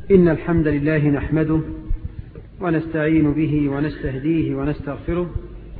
إن الحمد لله نحمده ونستعين به ونستهديه ونستغفره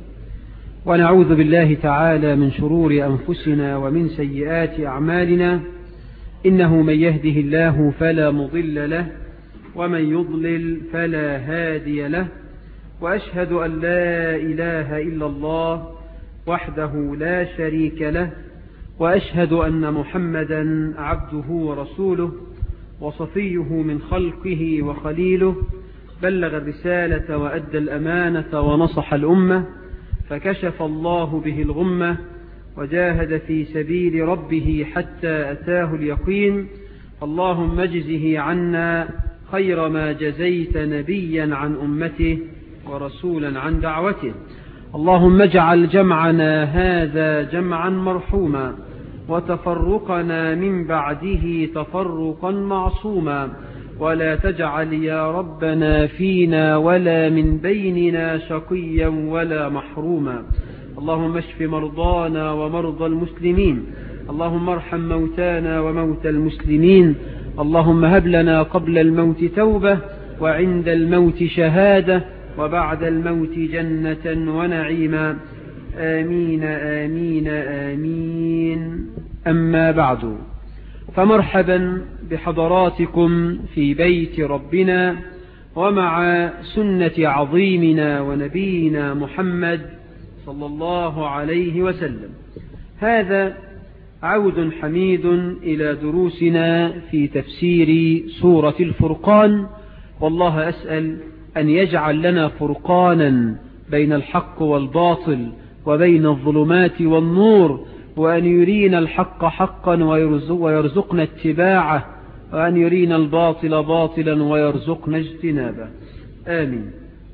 ونعوذ بالله تعالى من شرور أنفسنا ومن سيئات أعمالنا إنه من يهده الله فلا مضل له ومن يضلل فلا هادي له وأشهد أن لا إله إلا الله وحده لا شريك له وأشهد أن محمدا عبده ورسوله وصفيه من خلقه وخليله بلغ الرسالة وأدى الأمانة ونصح الأمة فكشف الله به الغمة وجاهد في سبيل ربه حتى أتاه اليقين اللهم اجزه عنا خير ما جزيت نبيا عن أمته ورسولا عن دعوته اللهم اجعل جمعنا هذا جمعا مرحوما وتفرقنا من بعده تفرقا معصوما ولا تجعل يا ربنا فينا ولا من بيننا شقيا ولا محروما اللهم اشف مرضانا ومرضى المسلمين اللهم ارحم موتانا وموتى المسلمين اللهم هب لنا قبل الموت توبة وعند الموت شهادة وبعد الموت جنة ونعيما آمين آمين آمين أما بعد فمرحبا بحضراتكم في بيت ربنا ومع سنة عظيمنا ونبينا محمد صلى الله عليه وسلم هذا عود حميد إلى دروسنا في تفسير سورة الفرقان والله أسأل أن يجعل لنا فرقانا بين الحق والباطل وبين الظلمات والنور وأن يرينا الحق حقا ويرزقنا اتباعه وأن يرينا الباطل باطلا ويرزقنا اجتنابه آمين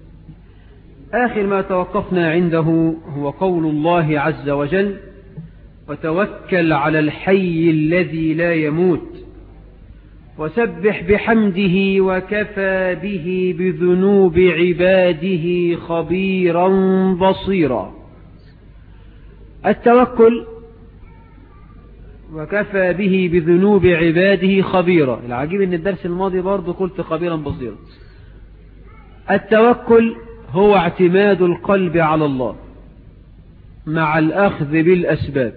آخر ما توقفنا عنده هو قول الله عز وجل وتوكل على الحي الذي لا يموت وسبح بحمده وكفى به بذنوب عباده خبيرا بصيرا التوكل وكفى به بذنوب عباده خبيرا العجيب ان الدرس الماضي برضو قلت خبيرا بصيرا التوكل هو اعتماد القلب على الله مع الأخذ بالأسباب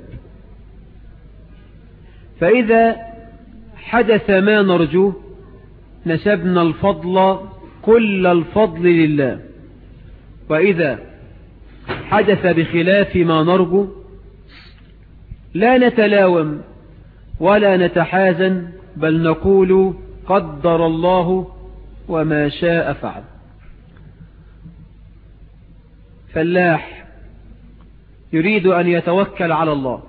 فإذا حدث ما نرجوه نسبنا الفضل كل الفضل لله وإذا حدث بخلاف ما نرجو لا نتلاوم ولا نتحازن بل نقول قدر الله وما شاء فعل فلاح يريد أن يتوكل على الله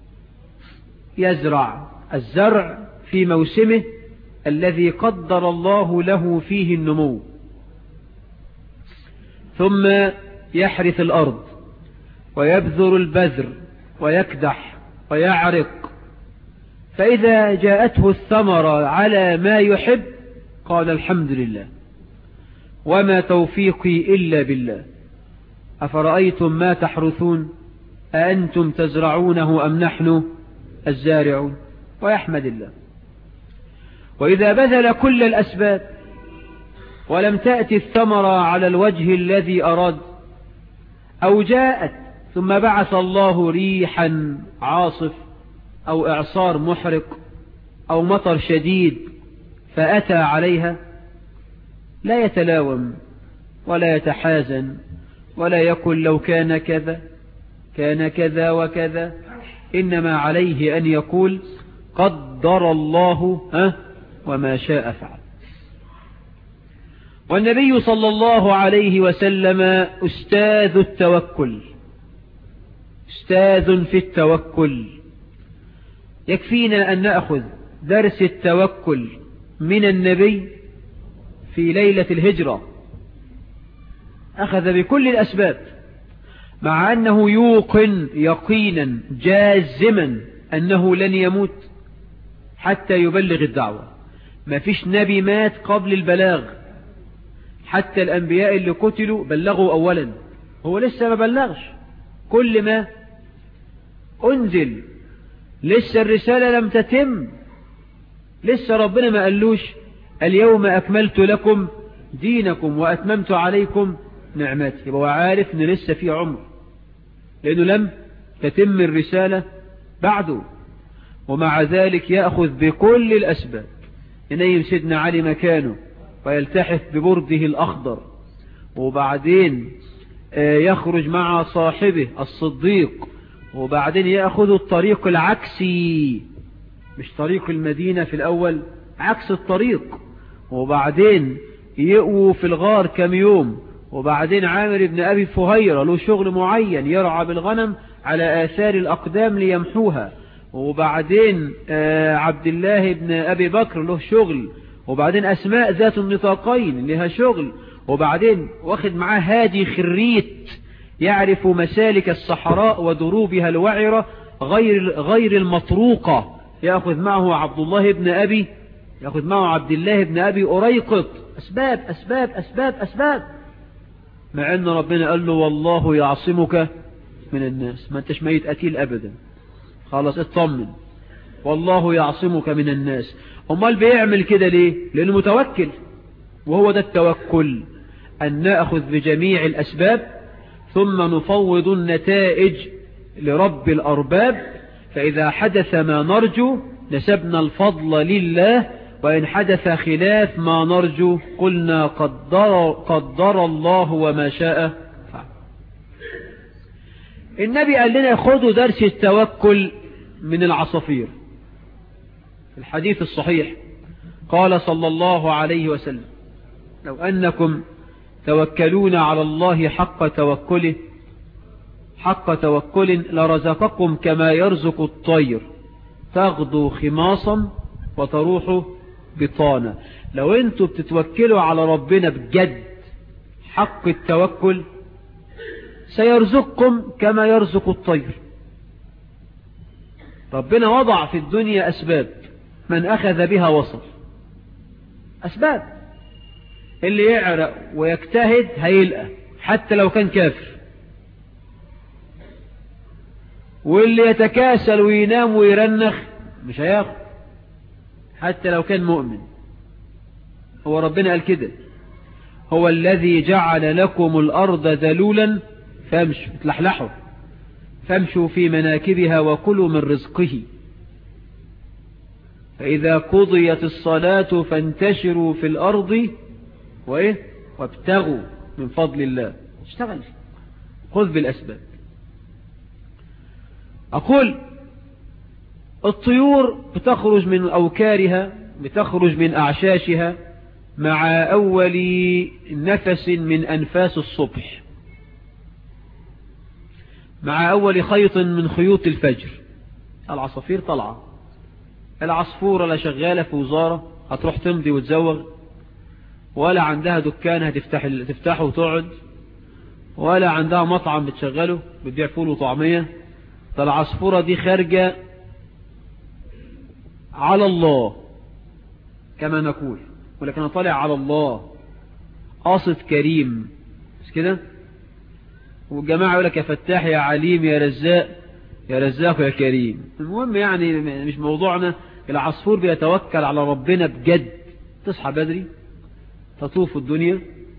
يزرع الزرع في موسمه الذي قدر الله له فيه النمو ثم يحرث الأرض ويبذر البذر ويكدح ويعرق فإذا جاءته الثمرة على ما يحب قال الحمد لله وما توفيقي إلا بالله أفرأيتم ما تحرثون أأنتم تزرعونه أم نحن الزارعون ويحمد الله وإذا بذل كل الأسباب ولم تأتي الثمرة على الوجه الذي أراد أو جاءت ثم بعث الله ريحا عاصف أو إعصار محرق أو مطر شديد فأتى عليها لا يتلاوم ولا يتحازن ولا يقول لو كان كذا كان كذا وكذا إنما عليه أن يقول قدر الله ها وما شاء فعل والنبي صلى الله عليه وسلم أستاذ التوكل أستاذ في التوكل يكفينا أن نأخذ درس التوكل من النبي في ليلة الهجرة أخذ بكل الأسباب مع أنه يوقن يقينا جازما أنه لن يموت حتى يبلغ الدعوة ما فيش نبي مات قبل البلاغ حتى الأنبياء اللي قتلوا بلغوا أولا هو لسه ما بلغش كل ما أنزل لسه الرسالة لم تتم لسه ربنا ما قالوش اليوم أكملت لكم دينكم وأتممت عليكم نعمتي هو عارف أن لسه في عمر لأنه لم تتم الرسالة بعده ومع ذلك يأخذ بكل الأسباب ينيم سيدنا علي مكانه ويلتحف ببرده الأخضر وبعدين يخرج مع صاحبه الصديق وبعدين يأخذ الطريق العكسي مش طريق المدينة في الأول عكس الطريق وبعدين يقووا في الغار كم يوم وبعدين عامر بن أبي فهيرة له شغل معين يرعى بالغنم على آثار الأقدام ليمحوها وبعدين عبد الله بن أبي بكر له شغل وبعدين أسماء ذات النطاقين لها شغل وبعدين واخد معاه هادي خريت يعرف مسالك الصحراء ودروبها الوعرة غير غير المطروقة يأخذ معه عبد الله بن أبي يأخذ معه عبد الله بن أبي أريقط أسباب أسباب أسباب أسباب مع أن ربنا قال له والله يعصمك من الناس ما انتش ميت أتيل أبدا خلاص اطمن والله يعصمك من الناس امال بيعمل كده ليه لانه متوكل وهو ده التوكل ان ناخذ بجميع الاسباب ثم نفوض النتائج لرب الارباب فاذا حدث ما نرجو نسبنا الفضل لله وان حدث خلاف ما نرجو قلنا قدر, قدر الله وما شاء فعل النبي قال لنا خذوا درس التوكل من العصافير في الحديث الصحيح قال صلى الله عليه وسلم لو أنكم توكلون على الله حق توكله حق توكل لرزقكم كما يرزق الطير تغدو خماصا وتروح بطانا لو انتوا بتتوكلوا على ربنا بجد حق التوكل سيرزقكم كما يرزق الطير ربنا وضع في الدنيا أسباب من أخذ بها وصل أسباب اللي يعرق ويجتهد هيلقى حتى لو كان كافر واللي يتكاسل وينام ويرنخ مش هياخد حتى لو كان مؤمن هو ربنا قال كده هو الذي جعل لكم الأرض ذلولا فامشوا اتلحلحوا فامشوا في مناكبها وكلوا من رزقه فإذا قضيت الصلاة فانتشروا في الأرض وإيه وابتغوا من فضل الله اشتغل خذ بالأسباب أقول الطيور بتخرج من أوكارها بتخرج من أعشاشها مع أول نفس من أنفاس الصبح مع أول خيط من خيوط الفجر العصافير طلعة العصفورة لا شغالة في وزارة هتروح تمضي وتزوغ ولا عندها دكان هتفتح تفتحه وتقعد ولا عندها مطعم بتشغله بتبيع فول وطعمية فالعصفورة دي خارجة على الله كما نقول ولكن طالع على الله قاصد كريم مش كده والجماعة يقول لك يا فتاح يا عليم يا رزاق يا رزاق يا كريم المهم يعني مش موضوعنا العصفور بيتوكل على ربنا بجد تصحى بدري تطوف الدنيا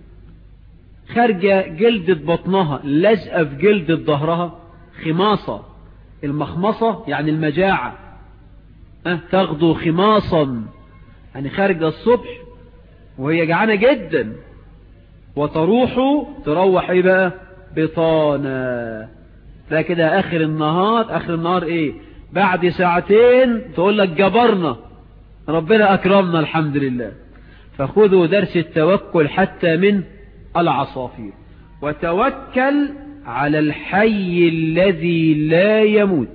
خارجة جلدة بطنها لازقة في جلدة ظهرها خماصة المخمصة يعني المجاعة أه تغدو خماصا يعني خارجة الصبح وهي جعانة جدا وتروح تروح ايه بقى بطانة ده كده اخر النهار اخر النهار ايه بعد ساعتين تقول لك جبرنا ربنا اكرمنا الحمد لله فخذوا درس التوكل حتى من العصافير وتوكل على الحي الذي لا يموت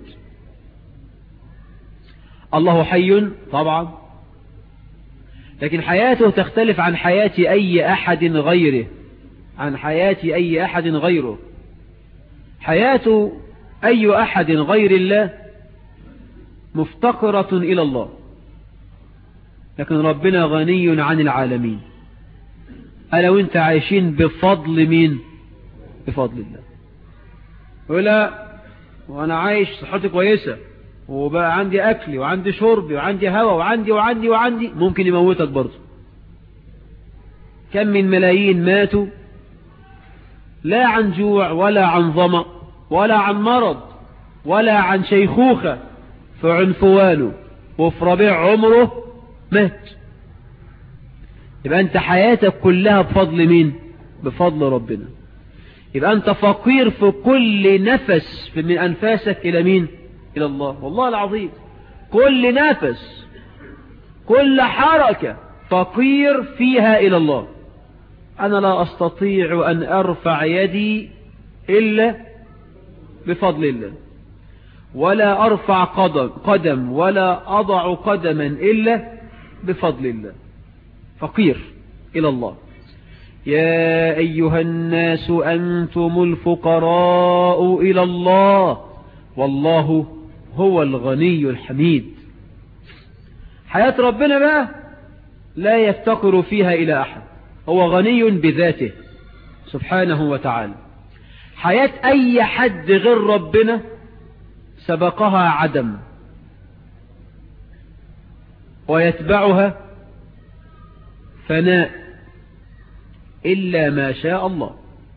الله حي طبعا لكن حياته تختلف عن حياة أي أحد غيره عن حياة أي أحد غيره حياة أي أحد غير الله مفتقرة إلى الله لكن ربنا غني عن العالمين ألا وانت عايشين بفضل مين بفضل الله ولا وانا عايش صحتي كويسة وبقى عندي أكلي وعندي شربي وعندي هوا وعندي وعندي وعندي ممكن يموتك برضه كم من ملايين ماتوا لا عن جوع ولا عن ظمأ ولا عن مرض ولا عن شيخوخة في عنفوانه وفي ربيع عمره مات يبقى انت حياتك كلها بفضل مين بفضل ربنا يبقى انت فقير في كل نفس من انفاسك الى مين الى الله والله العظيم كل نفس كل حركة فقير فيها الى الله انا لا استطيع ان ارفع يدي الا بفضل الله ولا ارفع قدم, قدم ولا اضع قدما الا بفضل الله فقير الى الله يا أيها الناس أنتم الفقراء إلى الله والله هو الغني الحميد حياة ربنا بقى لا يفتقر فيها إلى أحد هو غني بذاته سبحانه وتعالى حياة أي حد غير ربنا سبقها عدم ويتبعها فناء إلا ما شاء الله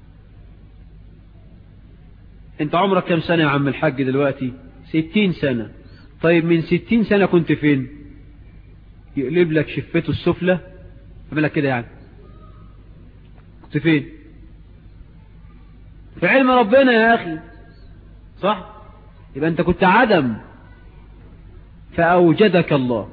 انت عمرك كم سنة يا عم الحاج دلوقتي ستين سنة طيب من ستين سنة كنت فين يقلب لك شفته السفلى يعمل لك كده يعني كنت فين في علم ربنا يا أخي صح يبقى أنت كنت عدم فأوجدك الله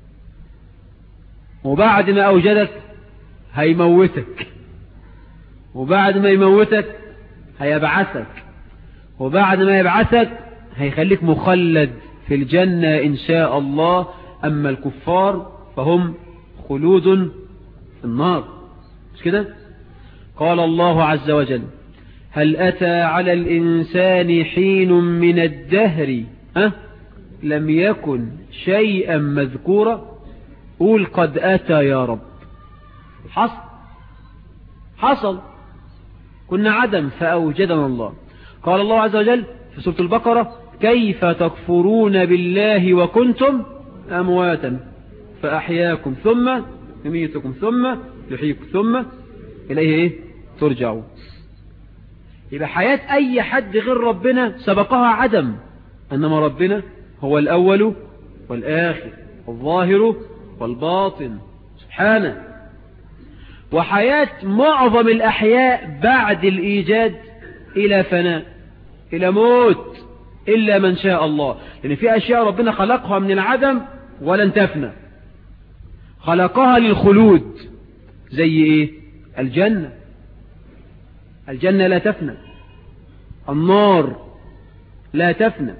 وبعد ما أوجدك هيموتك وبعد ما يموتك هيبعثك وبعد ما يبعثك هيخليك مخلد في الجنة إن شاء الله أما الكفار فهم خلود في النار مش كده قال الله عز وجل هل أتى على الإنسان حين من الدهر أه؟ لم يكن شيئا مذكورا قول قد أتى يا رب حصل حصل كنا عدم فأوجدنا الله قال الله عز وجل في سورة البقرة كيف تكفرون بالله وكنتم أمواتا فأحياكم ثم يميتكم ثم يحييكم ثم إليه إيه ترجعوا يبقى حياة أي حد غير ربنا سبقها عدم أنما ربنا هو الأول والآخر والظاهر والباطن سبحانه وحياة معظم الأحياء بعد الإيجاد إلى فناء إلى موت إلا من شاء الله لأن في أشياء ربنا خلقها من العدم ولن تفنى خلقها للخلود زي إيه الجنة الجنة لا تفنى النار لا تفنى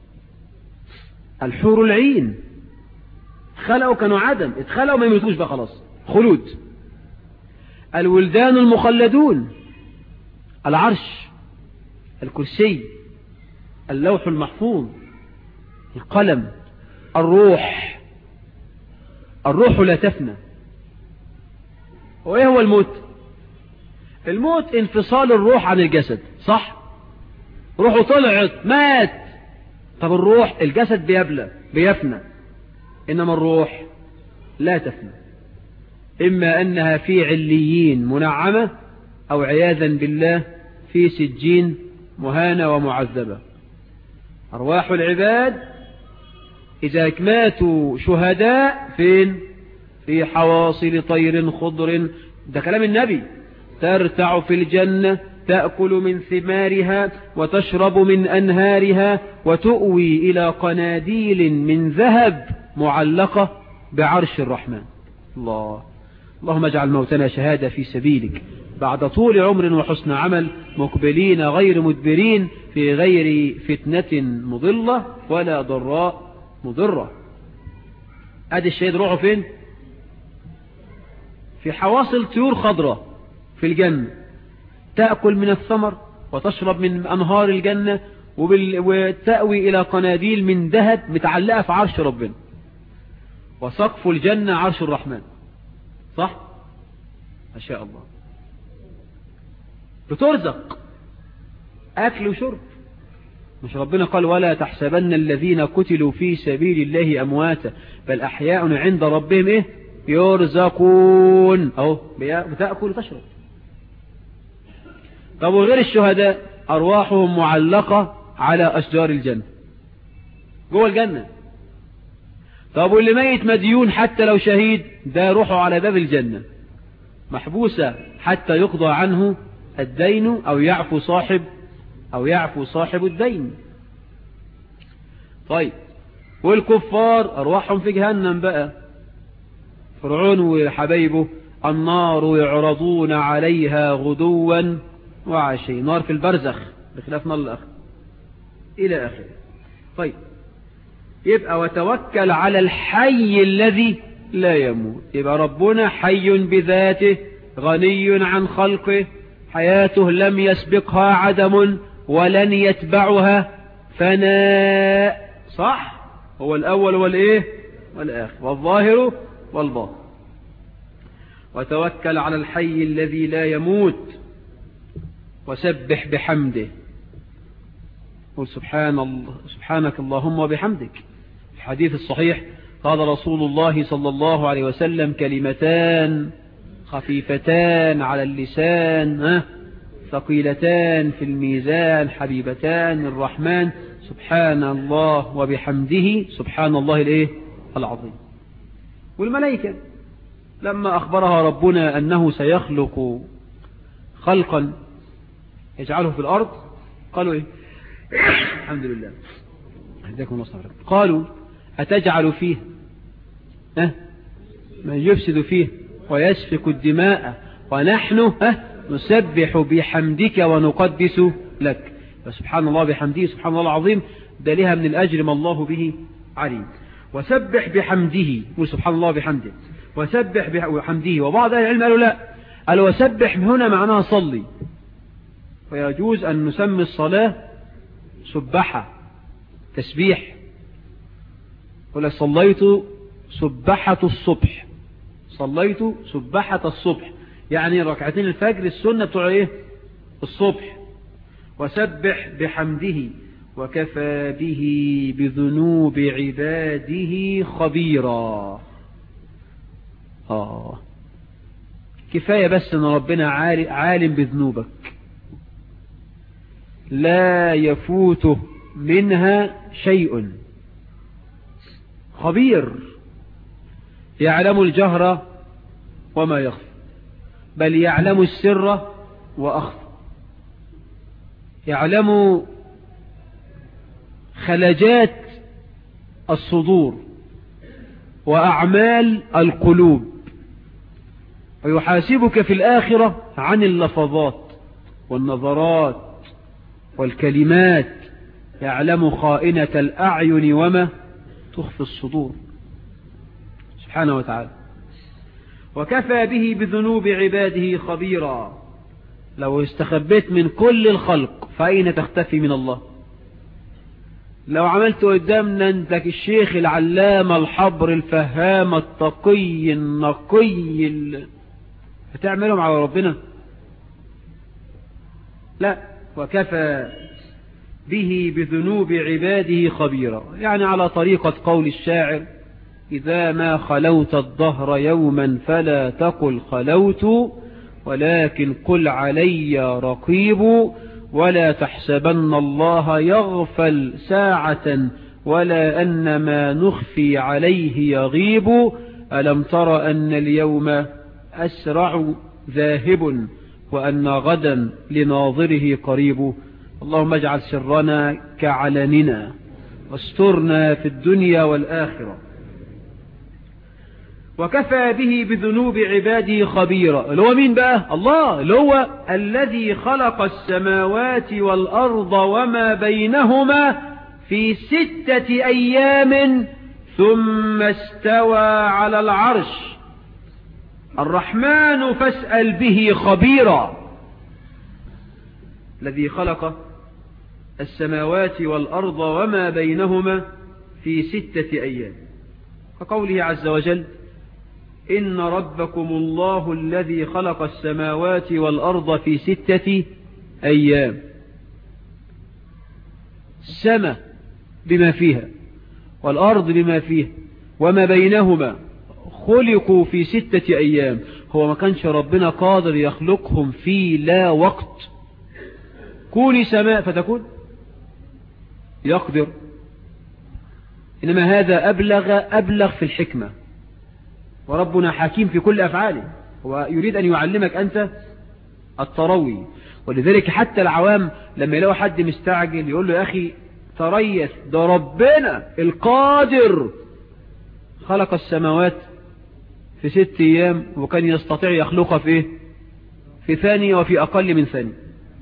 الحور العين خلقوا كانوا عدم اتخلقوا ما يموتوش بقى خلاص خلود الولدان المخلدون العرش الكرسي اللوح المحفوظ القلم الروح الروح لا تفنى وإيه هو الموت الموت انفصال الروح عن الجسد صح روحه طلعت مات طب الروح الجسد بيبلى بيفنى إنما الروح لا تفنى إما أنها في عليين منعمة أو عياذا بالله في سجين مهانة ومعذبة أرواح العباد إذا ماتوا شهداء فين في حواصل طير خضر ده كلام النبي ترتع في الجنة تأكل من ثمارها وتشرب من أنهارها وتؤوي إلى قناديل من ذهب معلقة بعرش الرحمن الله اللهم اجعل موتنا شهادة في سبيلك بعد طول عمر وحسن عمل مقبلين غير مدبرين في غير فتنة مضلة ولا ضراء مضرة ادي الشهيد روحه فين في حواصل طيور خضراء في الجنة تأكل من الثمر وتشرب من أنهار الجنة وتأوي إلى قناديل من ذهب متعلقة في عرش ربنا وسقف الجنة عرش الرحمن صح ما شاء الله بترزق أكل وشرب مش ربنا قال ولا تحسبن الذين قتلوا في سبيل الله أمواتا بل أحياء عند ربهم إيه يرزقون أهو بتأكل وتشرب طب وغير الشهداء أرواحهم معلقة على أشجار الجنة جوه الجنة طب واللي ميت مديون حتى لو شهيد ده روحه على باب الجنة محبوسة حتى يقضى عنه الدين أو يعفو صاحب أو يعفو صاحب الدين طيب والكفار أرواحهم في جهنم بقى فرعون وحبايبه النار يعرضون عليها غدوا وعشي نار في البرزخ بخلاف نار الأخر إلى آخره طيب يبقى وتوكل على الحي الذي لا يموت يبقى ربنا حي بذاته غني عن خلقه حياته لم يسبقها عدم ولن يتبعها فناء صح هو الأول والإيه والآخر والظاهر والباطن وتوكل على الحي الذي لا يموت وسبح بحمده قل سبحان الله سبحانك اللهم وبحمدك في الحديث الصحيح قال رسول الله صلى الله عليه وسلم كلمتان خفيفتان على اللسان ثقيلتان في الميزان حبيبتان الرحمن سبحان الله وبحمده سبحان الله الايه العظيم والملائكة لما أخبرها ربنا أنه سيخلق خلقا يجعله في الأرض قالوا إيه الحمد لله هداكم الله صبرا قالوا أتجعل فيه أه؟ من يفسد فيه ويسفك الدماء ونحن أه؟ نسبح بحمدك ونقدس لك فسبحان الله بحمده سبحان الله العظيم ده لها من الأجر ما الله به عليم وسبح بحمده سبحان الله بحمده وسبح بحمده وبعض أهل العلم قالوا لا قالوا وسبح هنا معناها صلي ويجوز أن نسمي الصلاة سبحة تسبيح قل صليت سبحة الصبح صليت سبحة الصبح يعني ركعتين الفجر السنة بتوع ايه الصبح وسبح بحمده وكفى به بذنوب عباده خبيرا آه كفاية بس ان ربنا عالم بذنوبك لا يفوته منها شيء خبير يعلم الجهر وما يخفى بل يعلم السر وأخفى يعلم خلجات الصدور وأعمال القلوب ويحاسبك في الآخرة عن اللفظات والنظرات والكلمات يعلم خائنة الأعين وما تخفي الصدور سبحانه وتعالى وكفى به بذنوب عباده خبيرا لو استخبيت من كل الخلق فأين تختفي من الله لو عملت قدامنا انت الشيخ العلامة الحبر الفهام التقي النقي ال... هتعملهم على ربنا لا وكفى به بذنوب عباده خبيرا يعني على طريقة قول الشاعر إذا ما خلوت الظهر يوما فلا تقل خلوت ولكن قل علي رقيب ولا تحسبن الله يغفل ساعة ولا أن ما نخفي عليه يغيب ألم تر أن اليوم أسرع ذاهب وأن غدا لناظره قريب اللهم اجعل سرنا كعلننا واسترنا في الدنيا والآخرة وكفى به بذنوب عباده خبيرا اللي هو مين بقى الله اللي هو الذي خلق السماوات والأرض وما بينهما في ستة أيام ثم استوى على العرش الرحمن فاسأل به خبيرا الذي خلق السماوات والأرض وما بينهما في ستة أيام كقوله عز وجل إن ربكم الله الذي خلق السماوات والأرض في ستة أيام السماء بما فيها والأرض بما فيها وما بينهما خلقوا في ستة أيام هو ما كانش ربنا قادر يخلقهم في لا وقت كوني سماء فتكون يقدر إنما هذا أبلغ أبلغ في الحكمة وربنا حكيم في كل أفعاله ويريد أن يعلمك أنت التروي ولذلك حتى العوام لما يلاقوا حد مستعجل يقول له يا أخي تريث ده ربنا القادر خلق السماوات في ست أيام وكان يستطيع يخلقها في إيه؟ في ثانية وفي أقل من ثانية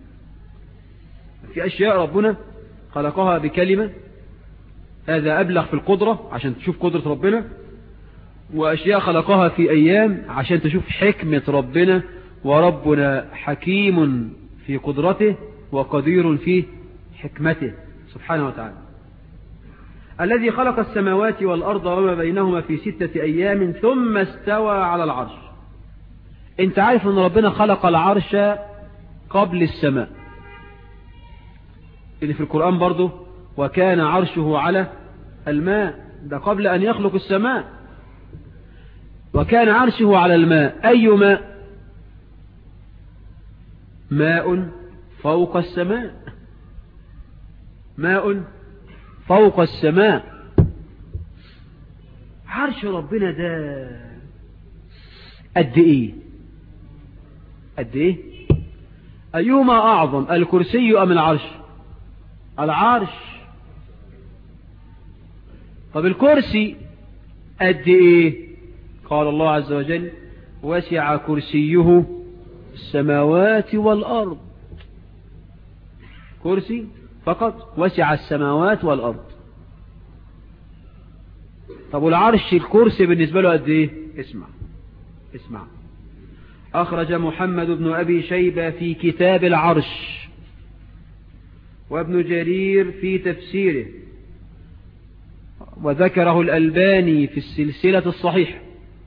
في أشياء ربنا خلقها بكلمة هذا أبلغ في القدرة عشان تشوف قدرة ربنا وأشياء خلقها في أيام عشان تشوف حكمة ربنا وربنا حكيم في قدرته وقدير في حكمته سبحانه وتعالى الذي خلق السماوات والأرض وما بينهما في ستة أيام ثم استوى على العرش انت عارف ان ربنا خلق العرش قبل السماء اللي في القرآن برضه وكان عرشه على الماء ده قبل أن يخلق السماء وكان عرشه على الماء أي ماء ماء فوق السماء ماء فوق السماء عرش ربنا ده قد ايه قد ايه ايهما اعظم الكرسي ام العرش العرش طب الكرسي قد ايه قال الله عز وجل وسع كرسيه السماوات والأرض كرسي فقط وسع السماوات والأرض طب والعرش الكرسي بالنسبة له قد ايه اسمع اسمع أخرج محمد بن أبي شيبة في كتاب العرش وابن جرير في تفسيره وذكره الألباني في السلسلة الصحيحة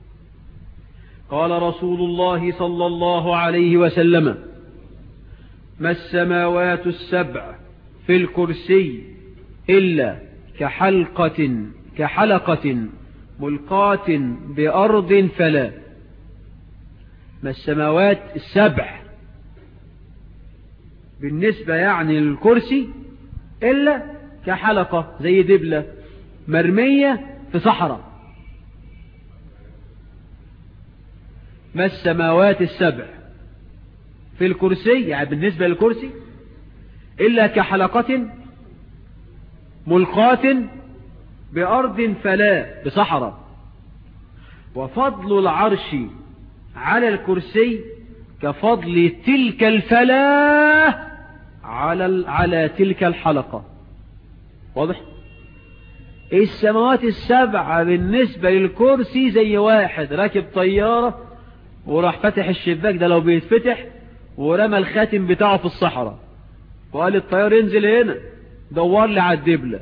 قال رسول الله صلى الله عليه وسلم ما السماوات السبع في الكرسي إلا كحلقة كحلقة ملقاة بأرض فلا ما السماوات السبع بالنسبة يعني للكرسي إلا كحلقة زي دبلة مرمية في صحراء ما السماوات السبع في الكرسي يعني بالنسبة للكرسي إلا كحلقة ملقاة بأرض فلا بصحراء وفضل العرش على الكرسي كفضل تلك الفلاة على على تلك الحلقة واضح السماوات السبعة بالنسبة للكرسي زي واحد راكب طيارة وراح فتح الشباك ده لو بيتفتح ورمى الخاتم بتاعه في الصحراء وقال الطيار ينزل هنا دور لي على الدبلة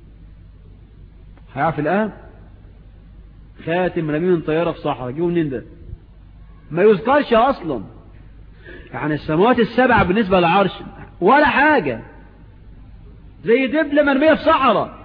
هيعرف الآن خاتم رميه من طيارة في صحراء جيبه منين ده ما يذكرش أصلا يعني السماوات السبعة بالنسبة للعرش ولا حاجة زي دبلة مرمية في صحراء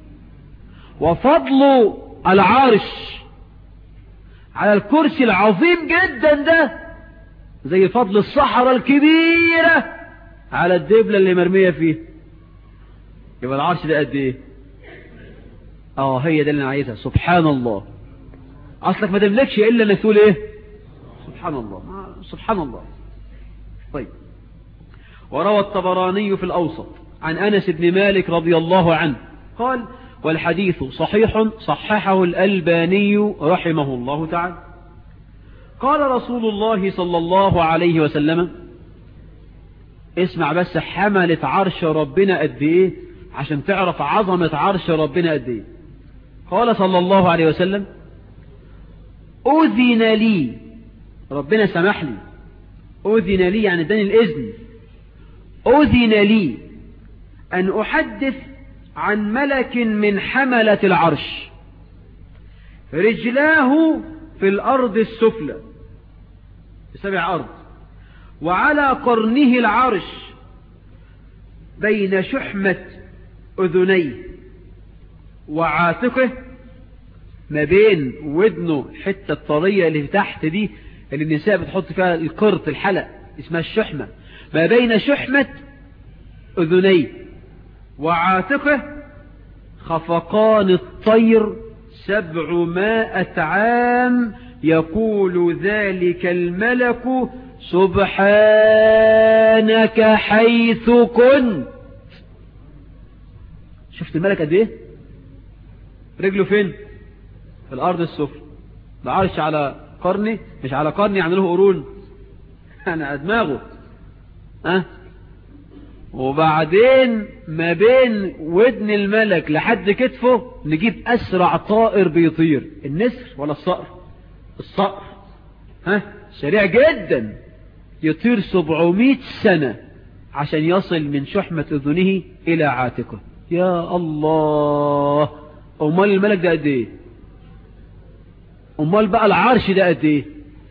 وفضل العرش على الكرسي العظيم جدا ده زي فضل الصحراء الكبيرة على الدبلة اللي مرمية فيه يبقى العرش ده قد ايه اه هي ده اللي انا عايزها سبحان الله اصلك ما تملكش الا انك تقول ايه سبحان الله سبحان الله طيب وروى الطبراني في الأوسط عن أنس بن مالك رضي الله عنه قال والحديث صحيح صححه الألباني رحمه الله تعالى قال رسول الله صلى الله عليه وسلم اسمع بس حملة عرش ربنا قد ايه عشان تعرف عظمة عرش ربنا قد ايه قال صلى الله عليه وسلم أذن لي ربنا سمح لي أذن لي يعني اداني الإذن أذن لي أن أحدث عن ملك من حملة العرش رجلاه في الأرض السفلى سبع أرض وعلى قرنه العرش بين شحمة أذنيه وعاتقه ما بين ودنه حتة الطرية اللي تحت دي اللي النساء بتحط فيها القرط الحلق اسمها الشحمة ما بين شحمة أذنيه وعاتقه خفقان الطير سبعمائة عام يقول ذلك الملك سبحانك حيث كنت شفت الملك قد ايه رجله فين في الارض السفلى العرش على قرني مش على قرني يعني له قرون يعني دماغه ها أه؟ وبعدين ما بين ودن الملك لحد كتفه نجيب أسرع طائر بيطير النسر ولا الصقر الصقر ها سريع جدا يطير 700 سنة عشان يصل من شحمة أذنه إلى عاتقه يا الله أمال الملك ده قد إيه أمال بقى العرش ده قد إيه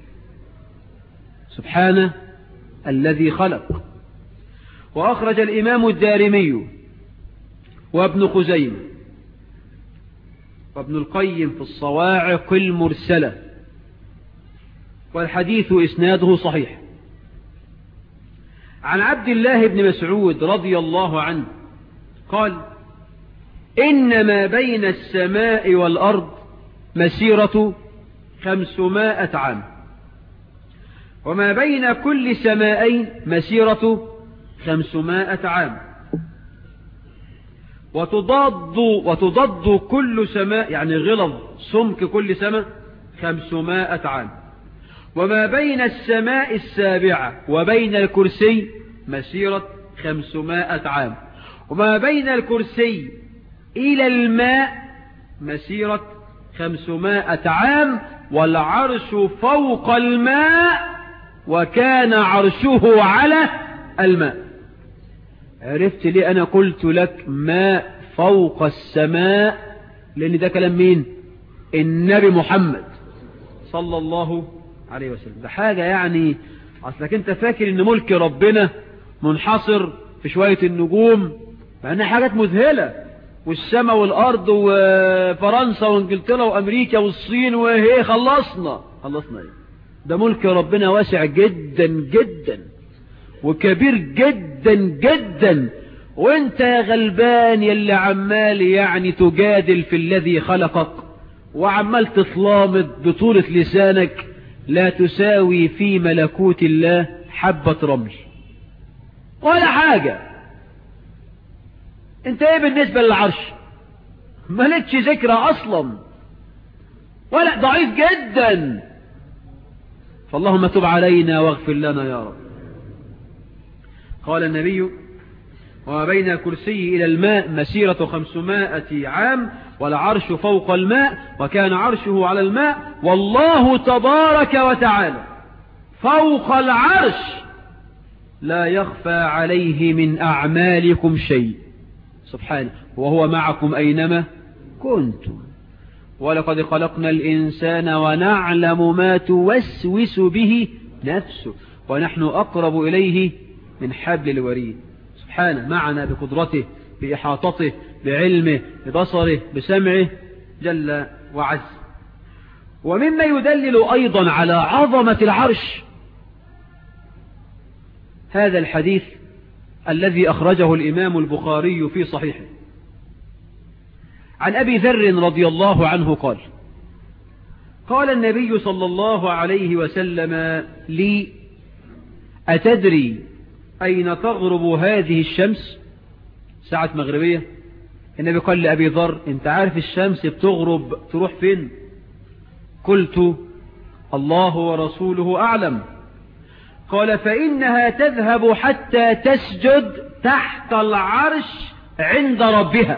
سبحانه الذي خلق وأخرج الإمام الدارمي وابن خزيمة وابن القيم في الصواعق المرسلة والحديث إسناده صحيح عن عبد الله بن مسعود رضي الله عنه قال إن ما بين السماء والأرض مسيرة خمسمائة عام وما بين كل سمائين مسيرة خمسمائة عام وتضاد وتضاد كل سماء يعني غلظ سمك كل سماء خمسمائة عام وما بين السماء السابعة وبين الكرسي مسيرة خمسمائة عام وما بين الكرسي إلى الماء مسيرة خمسمائة عام والعرش فوق الماء وكان عرشه على الماء عرفت ليه أنا قلت لك ماء فوق السماء لأن ده كلام مين النبي محمد صلى الله عليه وسلم ده حاجة يعني أصلك أنت فاكر أن ملك ربنا منحصر في شوية النجوم مع أنها حاجات مذهلة والسماء والأرض وفرنسا وانجلترا وأمريكا والصين وهي خلصنا خلصنا ايه ده ملك ربنا واسع جدا جدا وكبير جدا جدا وانت يا غلبان يلي عمال يعني تجادل في الذي خلقك وعمال تطلامد بطولة لسانك لا تساوي في ملكوت الله حبة رمل ولا حاجة انت ايه بالنسبة للعرش مالكش ذكرى اصلا ولا ضعيف جدا فاللهم تب علينا واغفر لنا يا رب قال النبي وما بين الكرسي إلى الماء مسيرة خمسمائة عام والعرش فوق الماء وكان عرشه على الماء والله تبارك وتعالى فوق العرش لا يخفى عليه من أعمالكم شيء سبحانه وهو معكم أينما كنتم ولقد خلقنا الإنسان ونعلم ما توسوس به نفسه ونحن أقرب إليه من حبل الوريد سبحانه معنا بقدرته بإحاطته بعلمه ببصره بسمعه جل وعز ومما يدلل أيضا على عظمة العرش هذا الحديث الذي أخرجه الإمام البخاري في صحيحه عن أبي ذر رضي الله عنه قال قال النبي صلى الله عليه وسلم لي أتدري أين تغرب هذه الشمس ساعة مغربية النبي قال لأبي ذر انت عارف الشمس بتغرب تروح فين قلت الله ورسوله أعلم قال فإنها تذهب حتى تسجد تحت العرش عند ربها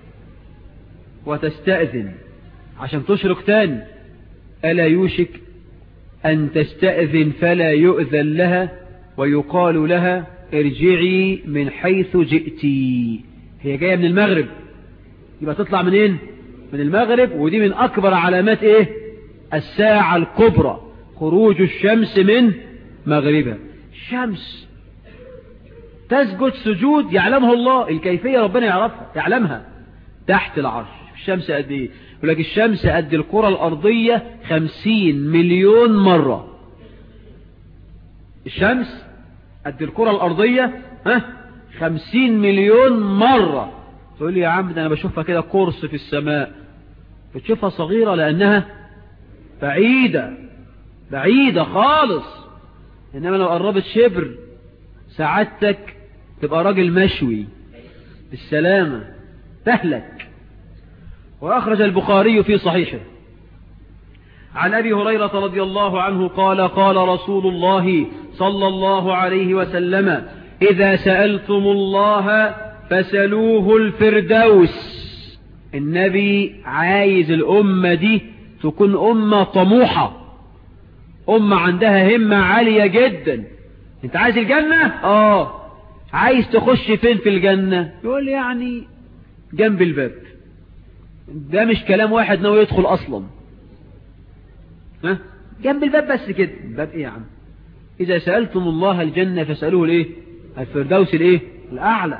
وتستأذن عشان تشرق تاني ألا يوشك أن تستأذن فلا يؤذن لها ويقال لها ارجعي من حيث جئتي هي جاية من المغرب يبقى تطلع منين من المغرب ودي من أكبر علامات إيه الساعة الكبرى خروج الشمس من مغربها الشمس تسجد سجود يعلمه الله الكيفية ربنا يعرفها يعلمها تحت العرش الشمس قد ايه يقول لك الشمس قد الكرة الأرضية خمسين مليون مرة الشمس قد الكرة الأرضية ها خمسين مليون مرة تقول لي يا عم ده أنا بشوفها كده قرص في السماء بتشوفها صغيرة لأنها بعيدة بعيدة خالص إنما لو قربت شبر سعادتك تبقى راجل مشوي بالسلامة تهلك وأخرج البخاري في صحيحه عن أبي هريرة رضي الله عنه قال قال رسول الله صلى الله عليه وسلم إذا سألتم الله فسلوه الفردوس النبي عايز الأمة دي تكون أمة طموحة أمة عندها همة عالية جدا انت عايز الجنة اه عايز تخش فين في الجنة يقول يعني جنب الباب ده مش كلام واحد ناوي يدخل اصلا ها جنب الباب بس كده الباب ايه يا عم اذا سألتم الله الجنة فاسألوه الايه الفردوس الايه الاعلى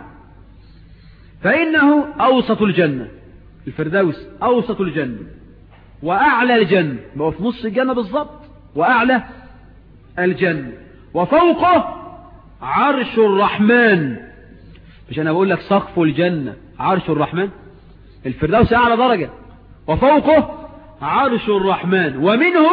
فانه اوسط الجنة الفردوس اوسط الجنة واعلى الجنة بقى في نص الجنة بالظبط واعلى الجنة وفوقه عرش الرحمن مش انا بقول لك سقف الجنة عرش الرحمن الفردوس اعلى درجة وفوقه عرش الرحمن ومنه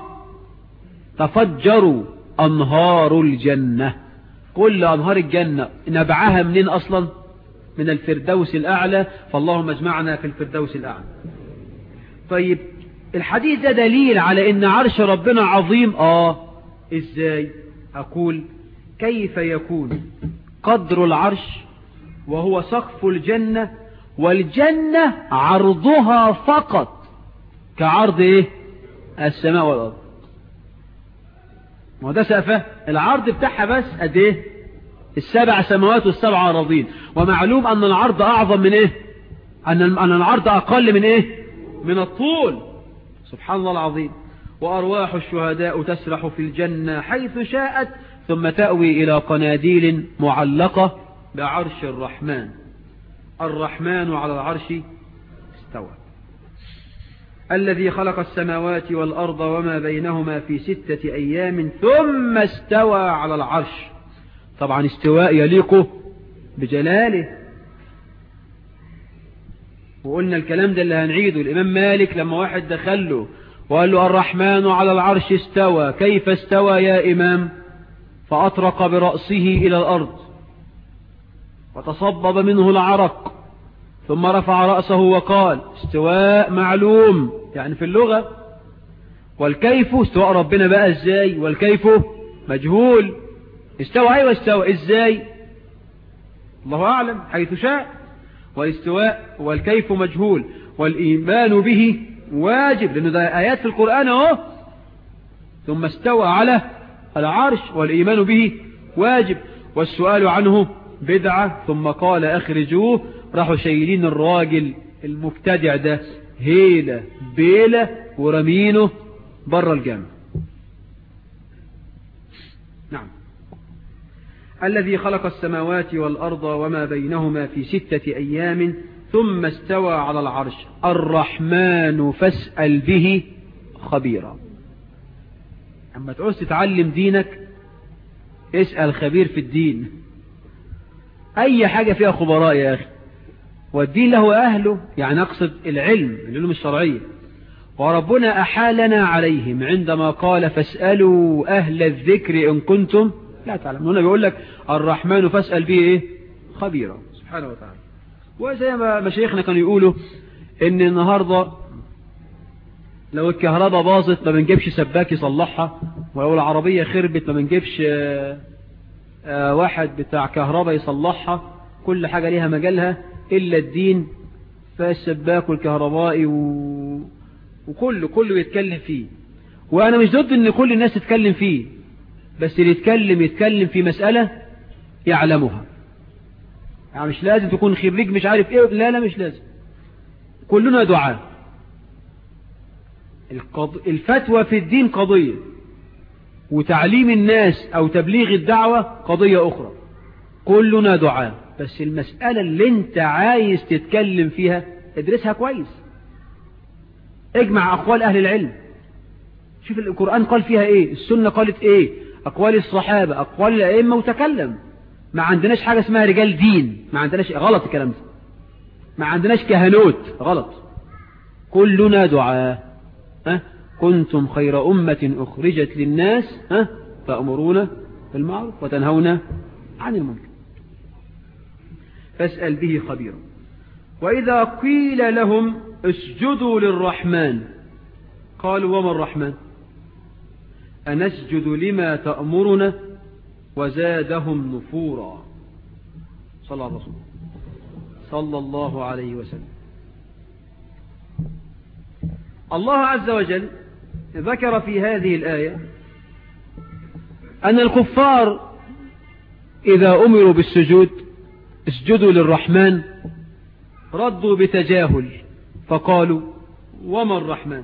تفجروا انهار الجنة كل انهار الجنة نبعها منين اصلا من الفردوس الاعلى فاللهم اجمعنا في الفردوس الاعلى طيب الحديث ده دليل على ان عرش ربنا عظيم اه ازاي اقول كيف يكون قدر العرش وهو سقف الجنة والجنة عرضها فقط كعرض ايه السماء والارض ما ده سقفه العرض بتاعها بس قد ايه السبع سماوات والسبع اراضين ومعلوم ان العرض اعظم من ايه ان ان العرض اقل من ايه من الطول سبحان الله العظيم وارواح الشهداء تسرح في الجنة حيث شاءت ثم تأوي إلى قناديل معلقة بعرش الرحمن الرحمن على العرش استوى الذي خلق السماوات والأرض وما بينهما في ستة أيام ثم استوى على العرش طبعا استواء يليق بجلاله وقلنا الكلام ده اللي هنعيده الإمام مالك لما واحد دخله وقال له الرحمن على العرش استوى كيف استوى يا إمام فأطرق برأسه إلى الأرض وتصبب منه العرق ثم رفع رأسه وقال استواء معلوم يعني في اللغة والكيف استواء ربنا بقى ازاي والكيف مجهول استوى ايوه استوى ازاي الله أعلم حيث شاء والاستواء والكيف مجهول والإيمان به واجب لأنه ده آيات في القرآن اهو ثم استوى على العرش والإيمان به واجب والسؤال عنه بدعة ثم قال أخرجوه راحوا شايلين الراجل المبتدع ده هيلة بيلة ورمينه بره الجامع نعم الذي خلق السماوات والأرض وما بينهما في ستة أيام ثم استوى على العرش الرحمن فاسأل به خبيرا أما تعوز تتعلم دينك اسأل خبير في الدين أي حاجة فيها خبراء يا أخي والدين له أهله يعني أقصد العلم العلوم الشرعية وربنا أحالنا عليهم عندما قال فاسألوا أهل الذكر إن كنتم لا تعلمون هنا بيقول لك الرحمن فاسأل به إيه خبيرا سبحانه وتعالى وزي ما مشايخنا كانوا يقولوا إن النهاردة لو الكهرباء باظت ما بنجيبش سباك يصلحها ولو العربية خربت ما بنجيبش واحد بتاع كهرباء يصلحها كل حاجة ليها مجالها إلا الدين فالسباك والكهربائي و... وكله كله يتكلم فيه وأنا مش ضد إن كل الناس تتكلم فيه بس اللي يتكلم يتكلم في مسألة يعلمها يعني مش لازم تكون خريج مش عارف ايه لا لا مش لازم كلنا دعاء القض... الفتوى في الدين قضية وتعليم الناس او تبليغ الدعوة قضية اخرى كلنا دعاء بس المسألة اللي انت عايز تتكلم فيها ادرسها كويس اجمع أقوال أهل العلم شوف القرآن قال فيها ايه السنة قالت ايه أقوال الصحابة أقوال الأئمة وتكلم ما عندناش حاجة اسمها رجال دين ما عندناش غلط الكلام ده ما عندناش كهنوت غلط كلنا دعاء ها كنتم خير أمة أخرجت للناس ها تأمرون بالمعروف وتنهون عن المنكر فاسأل به خبيرا وإذا قيل لهم اسجدوا للرحمن قالوا وما الرحمن أنسجد لما تأمرنا وزادهم نفورا صلى الله عليه وسلم صلى الله عليه وسلم الله عز وجل ذكر في هذه الآية أن الكفار إذا أمروا بالسجود اسجدوا للرحمن ردوا بتجاهل فقالوا وما الرحمن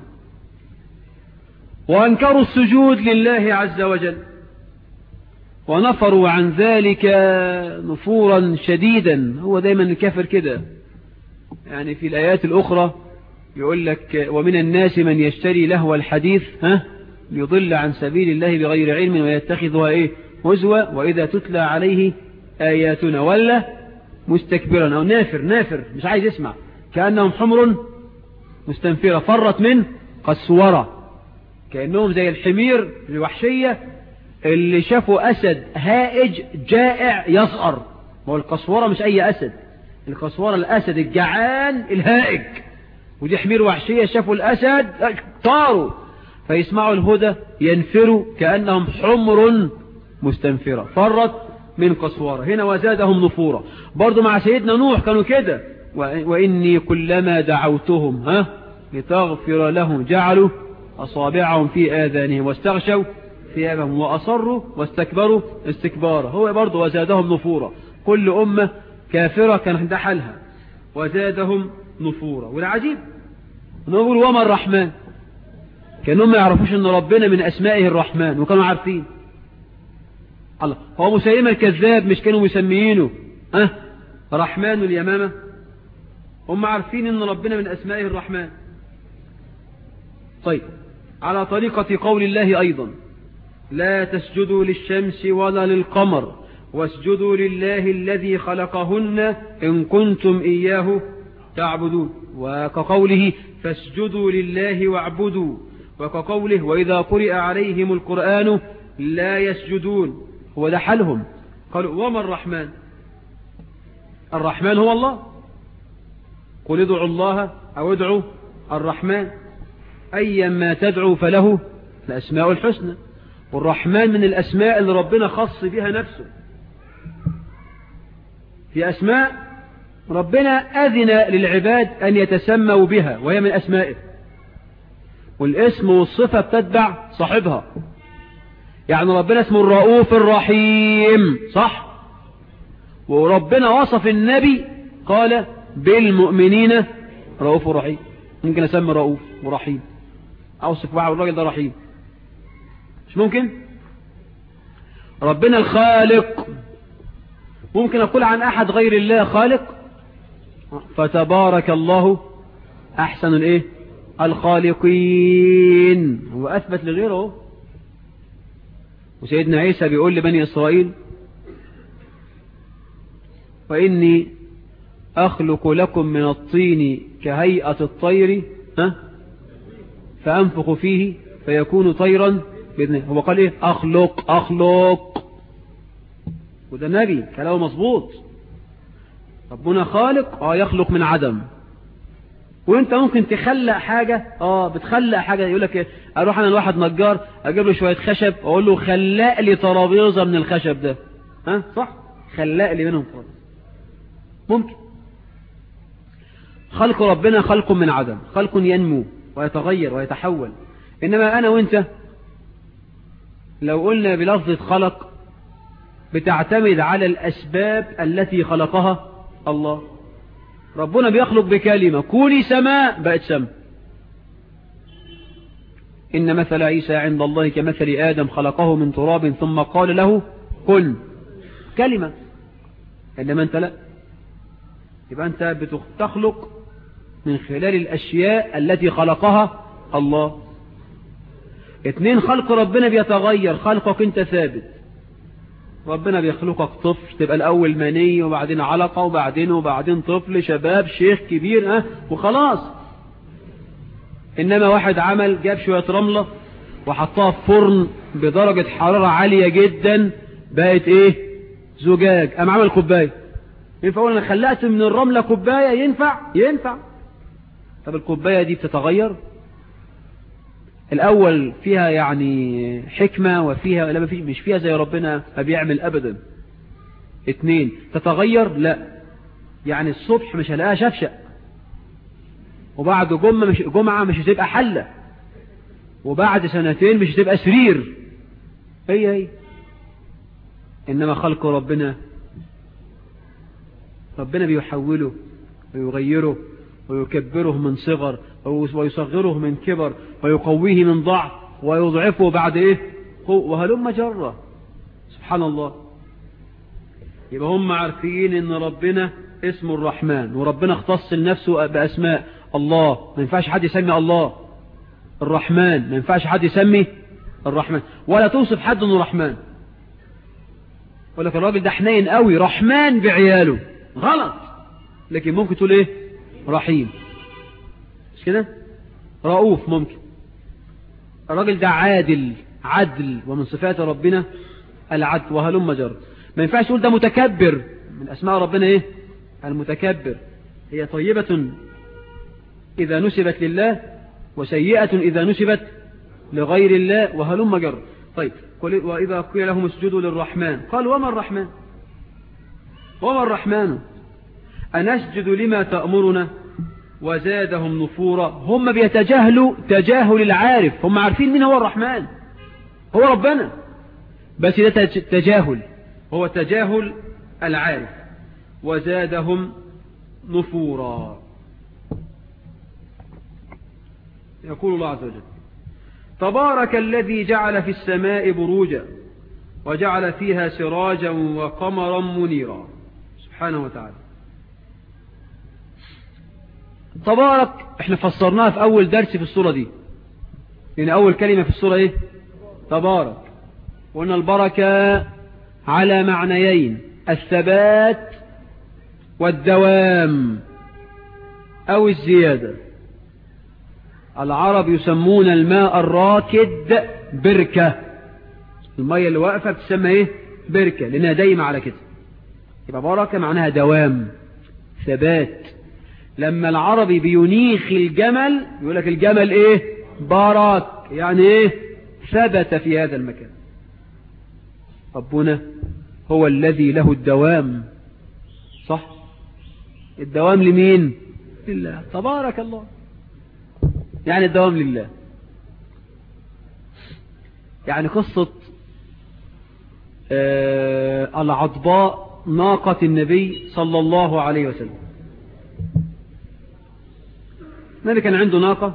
وأنكروا السجود لله عز وجل ونفروا عن ذلك نفورا شديدا هو دايما الكافر كده يعني في الآيات الأخرى يقول لك ومن الناس من يشتري لهو الحديث ها ليضل عن سبيل الله بغير علم ويتخذها ايه هزوة وإذا تتلى عليه آياتنا ولا مستكبرا أو نافر نافر مش عايز يسمع كأنهم حمر مستنفرة فرت من قسورة كأنهم زي الحمير الوحشية اللي شافوا أسد هائج جائع يصقر ما هو القسورة مش أي أسد القسورة الأسد الجعان الهائج ودي حمير وحشية شافوا الأسد طاروا فيسمعوا الهدى ينفروا كأنهم حمر مستنفرة فرت من قسورة هنا وزادهم نفورا برضو مع سيدنا نوح كانوا كده وإني كلما دعوتهم ها لتغفر لهم جعلوا أصابعهم في آذانهم واستغشوا ثيابهم وأصروا واستكبروا استكبارا هو برضو وزادهم نفورا كل أمة كافرة كان عندها حالها وزادهم نفورا والعجيب نقول وما الرحمن كانوا ما يعرفوش ان ربنا من اسمائه الرحمن وكانوا عارفين الله هو مسيلمة الكذاب مش كانوا مسميينه أه رحمن اليمامة هم عارفين ان ربنا من اسمائه الرحمن طيب على طريقة قول الله ايضا لا تسجدوا للشمس ولا للقمر واسجدوا لله الذي خلقهن إن كنتم إياه تعبدون وكقوله فاسجدوا لله واعبدوا وكقوله وإذا قرئ عليهم القرآن لا يسجدون هو ده حالهم قالوا وما الرحمن الرحمن هو الله قل ادعوا الله أو ادعوا الرحمن أيا ما تدعو فله الأسماء الحسنى والرحمن من الأسماء اللي ربنا خص بها نفسه في أسماء ربنا أذن للعباد أن يتسموا بها وهي من أسمائه والاسم والصفة بتتبع صاحبها يعني ربنا اسمه الرؤوف الرحيم صح وربنا وصف النبي قال بالمؤمنين رؤوف رحيم ممكن أسمي رؤوف ورحيم أوصف واحد الراجل ده رحيم مش ممكن ربنا الخالق ممكن أقول عن أحد غير الله خالق فتبارك الله أحسن الإيه الخالقين هو أثبت لغيره وسيدنا عيسى بيقول لبني إسرائيل وإني أخلق لكم من الطين كهيئة الطير ها فأنفخ فيه فيكون طيرا بإذنه هو قال إيه أخلق أخلق وده نبي كلامه مظبوط ربنا خالق اه يخلق من عدم وانت ممكن تخلق حاجة اه بتخلق حاجة يقول لك اروح انا لواحد نجار اجيب له شوية خشب اقول له خلق لي ترابيزة من الخشب ده ها صح خلق لي منهم ترابيزة ممكن خلق ربنا خلق من عدم خلق ينمو ويتغير ويتحول انما انا وانت لو قلنا بلفظة خلق بتعتمد على الاسباب التي خلقها الله ربنا بيخلق بكلمة كوني سماء بقت سماء إن مثل عيسى عند الله كمثل آدم خلقه من تراب ثم قال له كن كلمة إنما أنت لا يبقى أنت بتخلق من خلال الأشياء التي خلقها الله اتنين خلق ربنا بيتغير خلقك انت ثابت ربنا بيخلقك طفل تبقى الاول مني وبعدين علقة وبعدين وبعدين طفل شباب شيخ كبير اه وخلاص انما واحد عمل جاب شوية رملة وحطها في فرن بدرجة حرارة عالية جدا بقت ايه زجاج ام عمل كوباية ينفع اقول انا خلقت من الرملة كوباية ينفع ينفع طب الكوباية دي بتتغير الأول فيها يعني حكمة وفيها لا مش فيها زي ربنا ما بيعمل أبدا اتنين تتغير لا يعني الصبح مش هلاقيها شفشق وبعد جمعة مش, جمعة مش هتبقى حلة وبعد سنتين مش هتبقى سرير هي هي إنما خلق ربنا ربنا بيحوله ويغيره ويكبره من صغر ويصغره من كبر ويقويه من ضعف ويضعفه بعد ايه وهلم جرة سبحان الله يبقى هم عارفين ان ربنا اسمه الرحمن وربنا اختص لنفسه باسماء الله ما ينفعش حد يسمي الله الرحمن ما ينفعش حد يسمي الرحمن ولا توصف حد انه رحمن يقول لك الراجل ده حنين قوي رحمن بعياله غلط لكن ممكن تقول ايه رحيم مش كده رؤوف ممكن الراجل ده عادل عدل ومن صفات ربنا العدل وهلم جر ما ينفعش تقول ده متكبر من أسماء ربنا إيه المتكبر هي طيبة إذا نسبت لله وسيئة إذا نسبت لغير الله وهلم جر طيب وإذا قيل لهم اسجدوا للرحمن قال وما الرحمن وما الرحمن أنسجد لما تأمرنا وزادهم نفورا هم بيتجاهلوا تجاهل العارف هم عارفين مين هو الرحمن هو ربنا بس ده تجاهل هو تجاهل العارف وزادهم نفورا يقول الله عز وجل تبارك الذي جعل في السماء بروجا وجعل فيها سراجا وقمرا منيرا سبحانه وتعالى تبارك احنا فسرناها في اول درس في السورة دي لان اول كلمة في السورة ايه تبارك وان البركة على معنيين الثبات والدوام او الزيادة العرب يسمون الماء الراكد بركة المية اللي واقفة بتسمى ايه بركة لانها دايمة على كده يبقى بركة معناها دوام ثبات لما العربي بينيخ الجمل يقول لك الجمل ايه بارك يعني ايه ثبت في هذا المكان ربنا هو الذي له الدوام صح الدوام لمين لله تبارك الله يعني الدوام لله يعني قصة آه العضباء ناقة النبي صلى الله عليه وسلم النبي كان عنده ناقة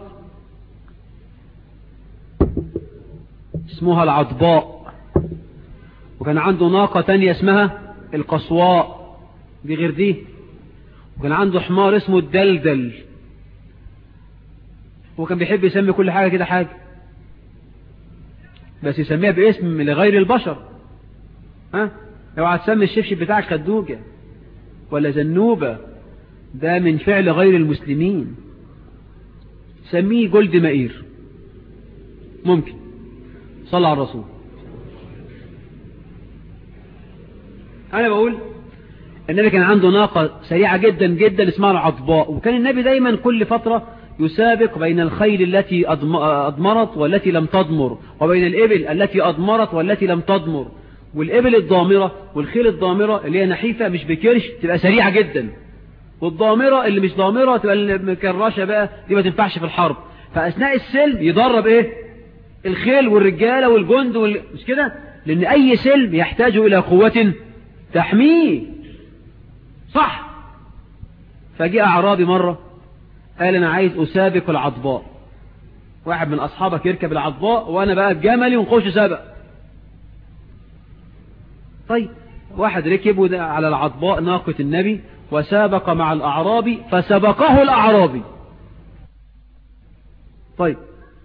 اسمها العضباء وكان عنده ناقة تانية اسمها القصواء دي غير دي وكان عنده حمار اسمه الدلدل وكان بيحب يسمي كل حاجة كده حاجة بس يسميها باسم لغير البشر ها لو هتسمي الشبشب بتاعك خدوجة ولا زنوبة ده من فعل غير المسلمين سميه جلد مائير ممكن صلى على الرسول أنا بقول النبي كان عنده ناقة سريعة جدا جدا اسمها العضباء وكان النبي دايما كل فترة يسابق بين الخيل التي أضمرت والتي لم تضمر وبين الإبل التي أضمرت والتي لم تضمر والإبل الضامرة والخيل الضامرة اللي هي نحيفة مش بكرش تبقى سريعة جدا والضامرة اللي مش ضامرة تبقى المكرشة بقى دي ما تنفعش في الحرب فأثناء السلم يدرب ايه الخيل والرجالة والجند وال... مش كده لأن أي سلم يحتاج إلى قوة تحميه صح فجاء أعرابي مرة قال أنا عايز أسابق العضباء واحد من أصحابك يركب العضباء وأنا بقى بجملي ونخش سبق طيب واحد ركب على العضباء ناقة النبي وسابق مع الأعرابي فسبقه الأعرابي طيب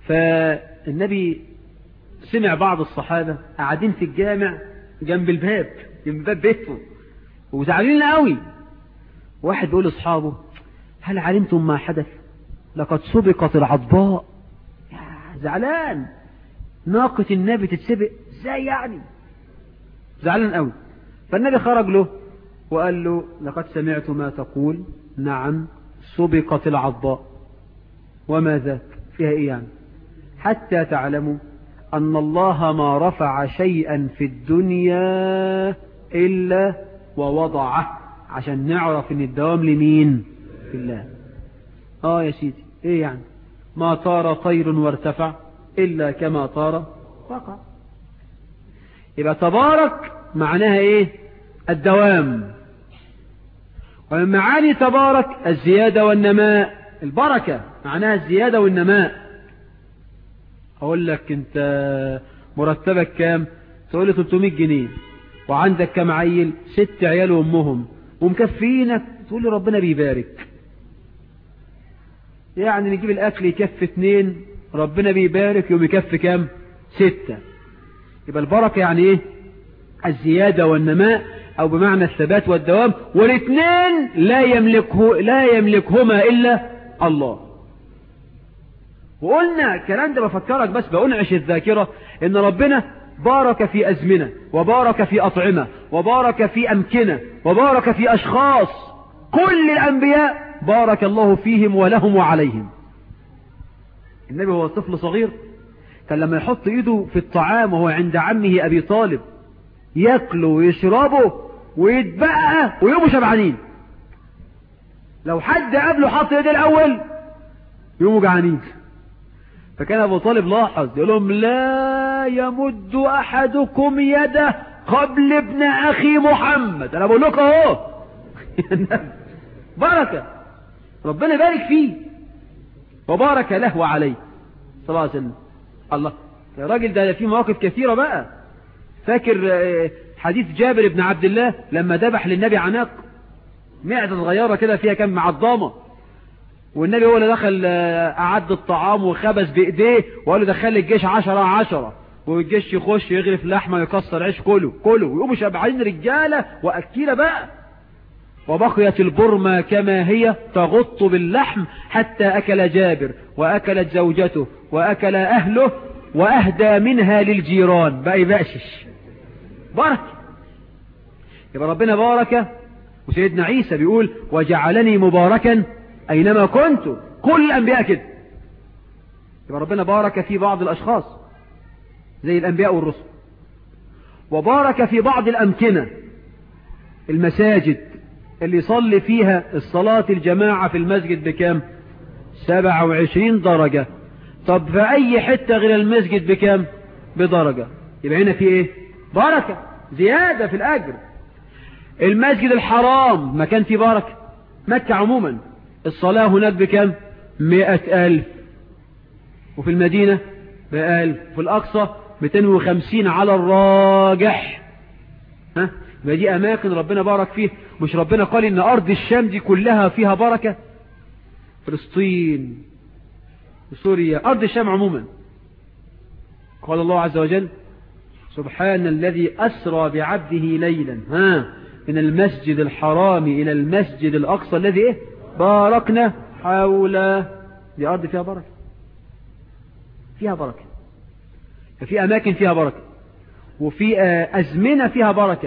فالنبي سمع بعض الصحابة قاعدين في الجامع جنب الباب جنب باب بيته وزعلين قوي واحد بيقول لاصحابه هل علمتم ما حدث لقد سبقت العضباء زعلان ناقة النبي تتسبق ازاي يعني زعلان قوي فالنبي خرج له وقال له لقد سمعت ما تقول نعم سبقت العضباء وما ذاك فيها ايه يعني حتى تعلموا أن الله ما رفع شيئا في الدنيا إلا ووضعه عشان نعرف ان الدوام لمين في الله اه يا سيدي ايه يعني ما طار طير وارتفع إلا كما طار وقع يبقى تبارك معناها ايه الدوام ومن معاني تبارك الزيادة والنماء البركة معناها الزيادة والنماء اقول لك انت مرتبك كام تقول لي 300 جنيه وعندك كام عيل ست عيال وامهم ومكفينك تقول لي ربنا بيبارك يعني نجيب الاكل يكفي اتنين ربنا بيبارك يوم يكفي كام ستة يبقى البركة يعني ايه الزيادة والنماء او بمعنى الثبات والدوام والاثنين لا يملكه لا يملكهما الا الله وقلنا الكلام ده بفكرك بس بأنعش الذاكرة ان ربنا بارك في أزمنة وبارك في أطعمة وبارك في أمكنة وبارك في أشخاص كل الأنبياء بارك الله فيهم ولهم وعليهم النبي هو طفل صغير كان لما يحط ايده في الطعام وهو عند عمه أبي طالب ياكله ويشربه ويتبقى ويقوموا شبعانين لو حد قبله حط ايده الأول يقوموا جعانين فكان أبو طالب لاحظ يقول لهم لا يمد أحدكم يده قبل ابن أخي محمد أنا بقول لكم أهو بركة ربنا يبارك فيه وبارك له وعليه صلى الله عليه وسلم الله يا راجل ده في مواقف كثيرة بقى فاكر حديث جابر بن عبد الله لما ذبح للنبي عناق معدة صغيرة كده فيها كم معضامة والنبي هو اللي دخل أعد الطعام وخبز بإيديه وقال له دخل الجيش عشرة عشرة والجيش يخش يغرف لحمة ويكسر عيش كله كله ويقوموا شبعين رجالة وأكيلة بقى وبقيت البرمة كما هي تغط باللحم حتى أكل جابر وأكلت زوجته وأكل أهله وأهدى منها للجيران بقى يبقشش بركة يبقى ربنا بارك وسيدنا عيسى بيقول وجعلني مباركا أينما كنت كل الأنبياء كده يبقى ربنا بارك في بعض الأشخاص زي الأنبياء والرسل وبارك في بعض الأمكنة المساجد اللي يصلي فيها الصلاة الجماعة في المسجد بكام 27 درجة طب في أي حتة غير المسجد بكام بدرجة يبقى هنا في ايه بركة زيادة في الأجر المسجد الحرام مكان فيه بركة مكة عموما الصلاة هناك بكام مئة ألف وفي المدينة بألف في الأقصى 250 على الراجح ها يبقى دي أماكن ربنا بارك فيه مش ربنا قال إن أرض الشام دي كلها فيها بركة فلسطين وسوريا أرض الشام عموما قال الله عز وجل سبحان الذي أسرى بعبده ليلا ها من المسجد الحرام إلى المسجد الأقصى الذي إيه باركنا حول دي أرض فيها بركة فيها بركة ففي أماكن فيها بركة وفي أزمنة فيها بركة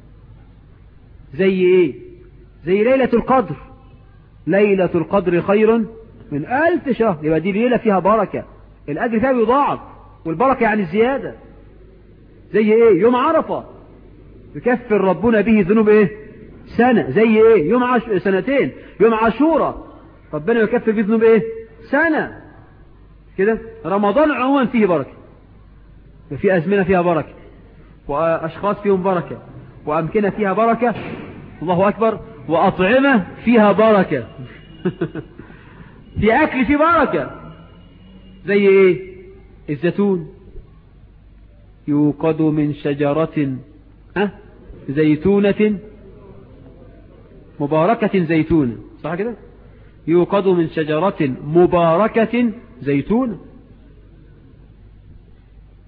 زي إيه زي ليلة القدر ليلة القدر خير من ألف شهر يبقى دي ليلة فيها بركة الأجر فيها بيضاعف والبركة يعني الزيادة زي إيه يوم عرفة يكفر ربنا به ذنوب إيه سنة زي إيه يوم عش... سنتين يوم عاشورة ربنا يكفر به ذنوب إيه سنة كده رمضان عموما فيه بركة في أزمنة فيها بركة وأشخاص فيهم بركة وأمكنة فيها بركة الله أكبر وأطعمة فيها بركة في أكل فيه بركة زي إيه الزيتون يوقد من شجرة أه؟ زيتونة مباركة زيتونة صح كده يوقد من شجرة مباركة زيتونة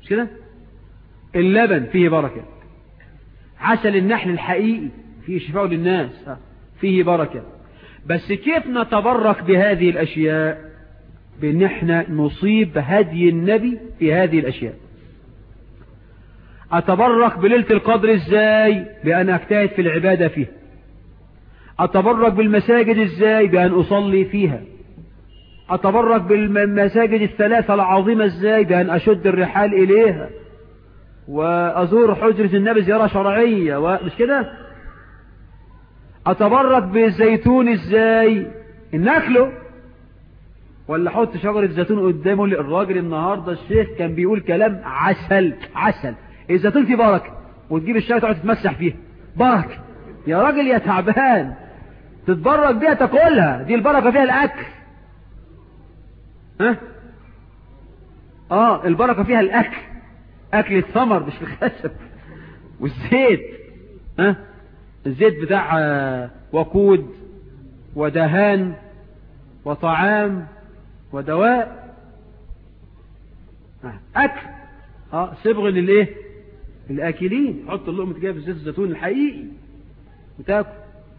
مش كده اللبن فيه بركة عسل النحل الحقيقي فيه شفاء للناس فيه بركة بس كيف نتبرك بهذه الأشياء بأن احنا نصيب هدي النبي في هذه الأشياء أتبرك بليلة القدر ازاي بأن أجتهد في العبادة فيها أتبرك بالمساجد ازاي بأن أصلي فيها أتبرك بالمساجد الثلاثة العظيمة ازاي بأن أشد الرحال إليها وأزور حجرة النبي زيارة شرعية ومش كده أتبرك بالزيتون ازاي إن أكله ولا حط شجرة زيتون قدامه الراجل النهاردة الشيخ كان بيقول كلام عسل عسل الزيتون فيه بركة وتجيب الشاي تقعد تتمسح فيها بركة يا راجل يا تعبان تتبرك بيها تاكلها دي البركة فيها الأكل ها اه البركة فيها الأكل أكل الثمر مش الخشب والزيت ها الزيت بتاع وقود ودهان وطعام ودواء أكل اه صبغ للايه الاكلين حط اللقمه كده في زيت الزيتون الحقيقي وتاكل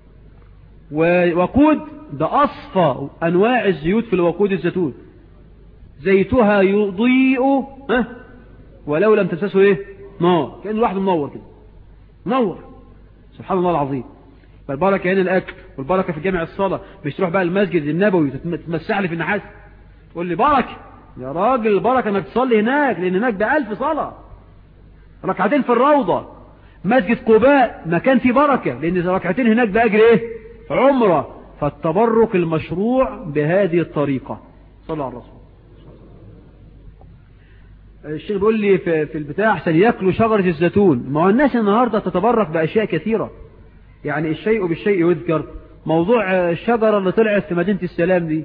ووقود ده اصفى انواع الزيوت في الوقود الزيتون زيتها يضيء ها ولو لم تمسسه ايه نار كان لوحده منور كده منور سبحان الله العظيم فالبركه هنا الاكل والبركه في جامع الصلاه مش تروح بقى المسجد النبوي تتمسح لي في النحاس تقول لي بركه يا راجل البركة انك تصلي هناك لان هناك بألف صلاة ركعتين في الروضة مسجد قباء مكان فيه بركة لان ركعتين هناك بأجر ايه عمرة فالتبرك المشروع بهذه الطريقة صلى على الرسول الشيخ بيقول لي في, في البتاع احسن ياكلوا شجرة الزيتون ما هو الناس النهاردة تتبرك بأشياء كثيرة يعني الشيء بالشيء يذكر موضوع الشجرة اللي طلعت في مدينة السلام دي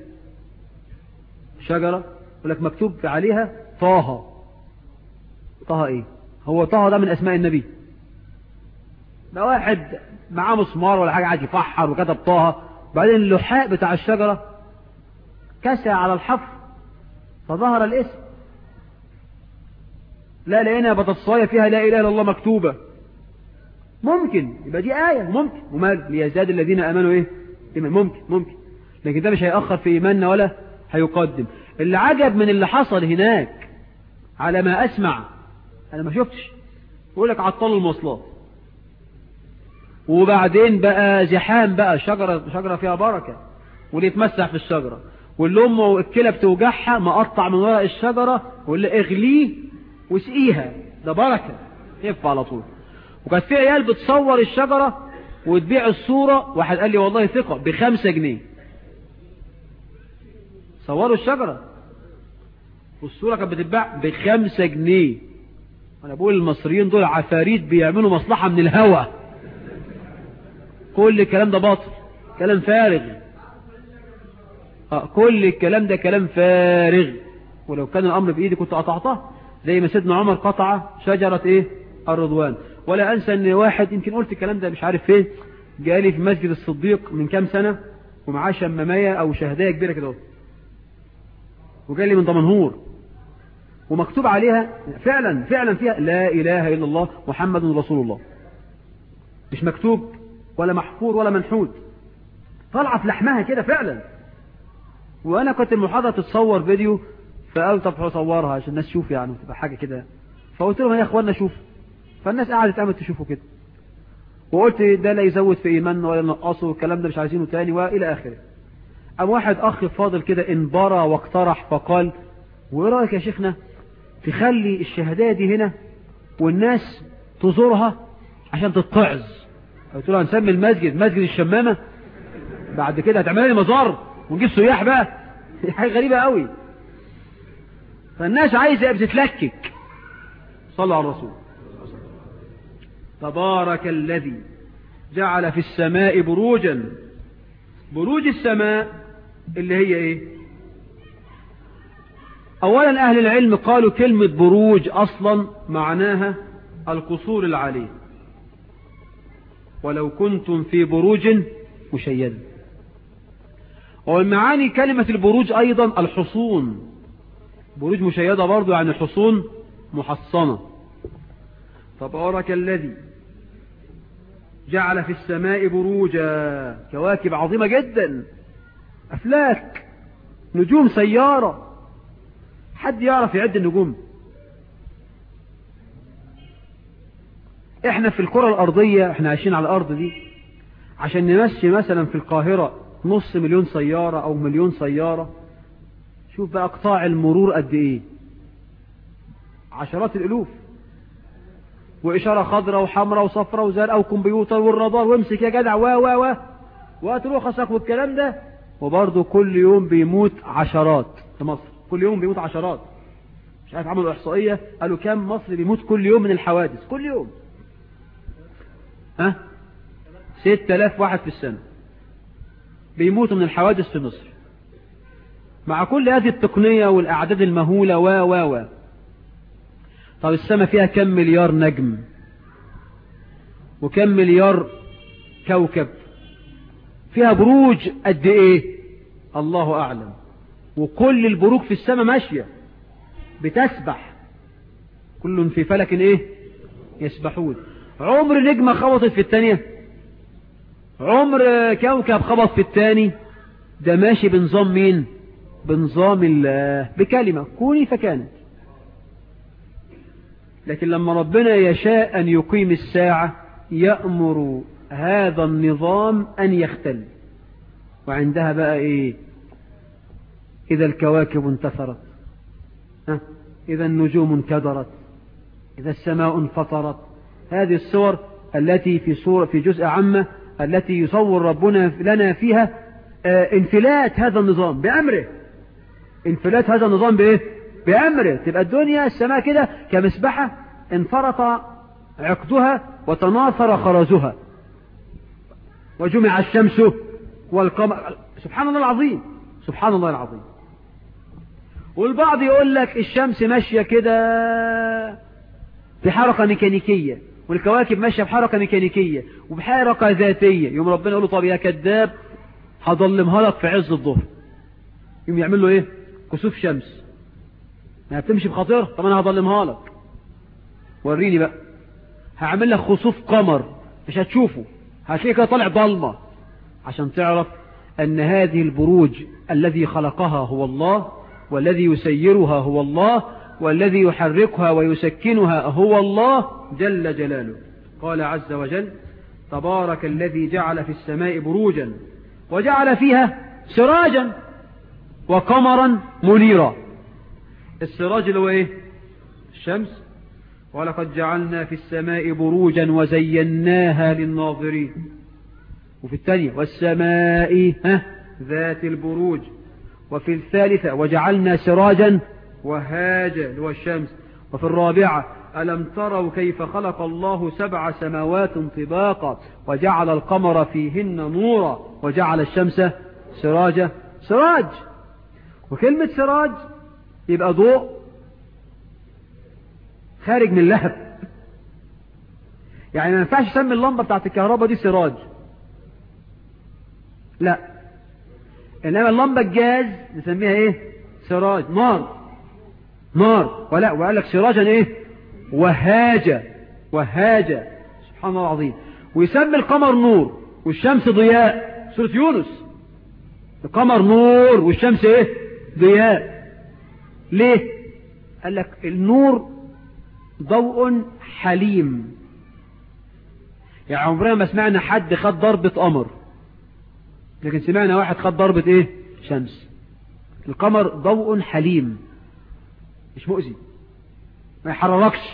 شجرة يقول لك مكتوب عليها طه طه ايه هو طه ده من اسماء النبي ده واحد معاه مسمار ولا حاجة عايز يفحر وكتب طه بعدين اللحاء بتاع الشجرة كسى على الحفر فظهر الاسم لا لقينا بطاطساية فيها لا اله الا الله مكتوبة ممكن يبقى دي آية ممكن ومال ليزداد الذين امنوا ايه ممكن ممكن لكن ده مش هيأخر في ايماننا ولا هيقدم اللي عجب من اللي حصل هناك على ما اسمع انا ما شفتش يقول لك عطلوا المواصلات وبعدين بقى زحام بقى شجرة شجرة فيها بركة واللي يتمسح في الشجرة واللي امه الكلى بتوجعها مقطع من ورق الشجرة واللي اغليه وسقيها ده بركة ينفع على طول وكانت في عيال بتصور الشجرة وتبيع الصورة واحد قال لي والله ثقة بخمسة جنيه صوروا الشجرة والصورة كانت بتتباع بخمسة جنيه وانا بقول المصريين دول عفاريت بيعملوا مصلحة من الهوى كل الكلام ده باطل كلام فارغ آه كل الكلام ده كلام فارغ ولو كان الامر بايدي كنت قطعته زي ما سيدنا عمر قطع شجرة ايه الرضوان ولا انسى ان واحد يمكن قلت الكلام ده مش عارف فين جالي في مسجد الصديق من كام سنة ومعاه شمامية او شهداية كبيرة كده وجاي لي من دمنهور ومكتوب عليها فعلا فعلا فيها لا اله الا الله محمد رسول الله مش مكتوب ولا محفور ولا منحوت طالعه في لحمها كده فعلا وانا كنت المحاضره تتصور فيديو فقال طب هصورها عشان الناس تشوف يعني تبقى حاجه كده فقلت لهم يا اخوانا شوف فالناس قعدت قامت تشوفه كده وقلت ده لا يزود في ايماننا ولا ينقصه والكلام ده مش عايزينه تاني والى اخره أم واحد أخ فاضل كده انبرى واقترح فقال وإيه رأيك يا شيخنا تخلي الشهادة دي هنا والناس تزورها عشان تتعظ قلت له هنسمي المسجد مسجد الشمامة بعد كده هتعمل لي مزار ونجيب سياح بقى حاجة غريبة قوي فالناس عايزة بتتلكك صلى على الرسول تبارك الذي جعل في السماء بروجا بروج السماء اللي هي ايه اولا اهل العلم قالوا كلمة بروج اصلا معناها القصور العالية ولو كنتم في بروج مشيدة ومعاني كلمة البروج ايضا الحصون بروج مشيدة برضو يعني حصون محصنة تبارك الذي جعل في السماء بروجا كواكب عظيمة جدا أفلاك نجوم سيارة حد يعرف يعد النجوم احنا في الكرة الأرضية احنا عايشين على الأرض دي عشان نمشي مثلا في القاهرة نص مليون سيارة أو مليون سيارة شوف بقى قطاع المرور قد ايه عشرات الالوف واشارة خضراء وحمراء وصفراء وزرقاء وكمبيوتر والرادار وامسك يا جدع و و و وقت رخصك والكلام ده وبرضه كل يوم بيموت عشرات في مصر كل يوم بيموت عشرات مش عارف عملوا احصائية قالوا كام مصر بيموت كل يوم من الحوادث كل يوم ها ستة الاف واحد في السنة بيموتوا من الحوادث في مصر مع كل هذه التقنية والأعداد المهولة و و و طب السماء فيها كم مليار نجم وكم مليار كوكب فيها بروج قد ايه الله اعلم وكل البروج في السماء ماشية بتسبح كل في فلك ايه يسبحون عمر نجمة خبطت في الثانية عمر كوكب خبط في الثاني ده ماشي بنظام مين بنظام الله بكلمة كوني فكانت لكن لما ربنا يشاء أن يقيم الساعة يأمر هذا النظام أن يختل وعندها بقى إيه إذا الكواكب انتثرت إذا النجوم انكدرت إذا السماء انفطرت هذه الصور التي في صورة في جزء عامة التي يصور ربنا لنا فيها انفلات هذا النظام بأمره انفلات هذا النظام بإيه بأمره تبقى الدنيا السماء كده كمسبحة انفرط عقدها وتناثر خرزها وجمع الشمس والقمر سبحان الله العظيم سبحان الله العظيم والبعض يقول لك الشمس ماشية كده بحركة ميكانيكية والكواكب ماشية بحركة ميكانيكية وبحركة ذاتية يوم ربنا يقول له طب يا كذاب هضلمها لك في عز الظهر يوم يعمل له ايه كسوف شمس ما بتمشي بخاطر طب انا هضلمها لك وريني بقى هعمل لك خسوف قمر مش هتشوفه هتلاقيه كده طالع ضلمه عشان تعرف ان هذه البروج الذي خلقها هو الله والذي يسيرها هو الله والذي يحركها ويسكنها هو الله جل جلاله قال عز وجل تبارك الذي جعل في السماء بروجا وجعل فيها سراجا وقمرا منيرا السراج اللي هو ايه الشمس ولقد جعلنا في السماء بروجا وزيناها للناظرين وفي الثانية والسماء ها ذات البروج وفي الثالثة وجعلنا سراجا وهاجا اللي هو الشمس وفي الرابعة ألم تروا كيف خلق الله سبع سماوات طباقا وجعل القمر فيهن نورا وجعل الشمس سراجا سراج وكلمة سراج يبقى ضوء خارج من لهب يعني ما ينفعش تسمي اللمبة بتاعت الكهرباء دي سراج لا انما اللمبة الجاز نسميها ايه سراج نار نار ولا وقال لك سراجا ايه وهاجة وهاجة سبحان الله العظيم ويسمي القمر نور والشمس ضياء سورة يونس القمر نور والشمس ايه ضياء ليه قال لك النور ضوء حليم يعني عمرنا ما سمعنا حد خد ضربة قمر لكن سمعنا واحد خد ضربة ايه شمس القمر ضوء حليم مش مؤذي ما يحرركش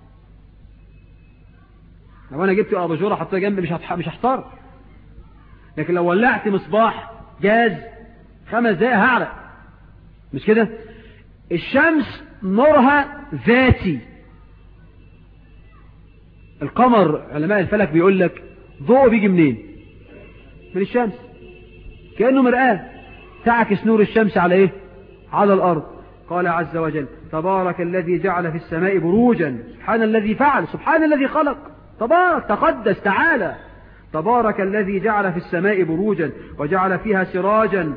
لو انا جبت اباجوره حطيتها جنبي مش هتح... مش هحتار لكن لو ولعت مصباح جاز خمس دقايق هعرق مش كده الشمس نورها ذاتي القمر علماء الفلك بيقول لك ضوء بيجي منين من الشمس كأنه مرآة تعكس نور الشمس على ايه على الارض قال عز وجل تبارك الذي جعل في السماء بروجا سبحان الذي فعل سبحان الذي خلق تبارك تقدس تعالى تبارك الذي جعل في السماء بروجا وجعل فيها سراجا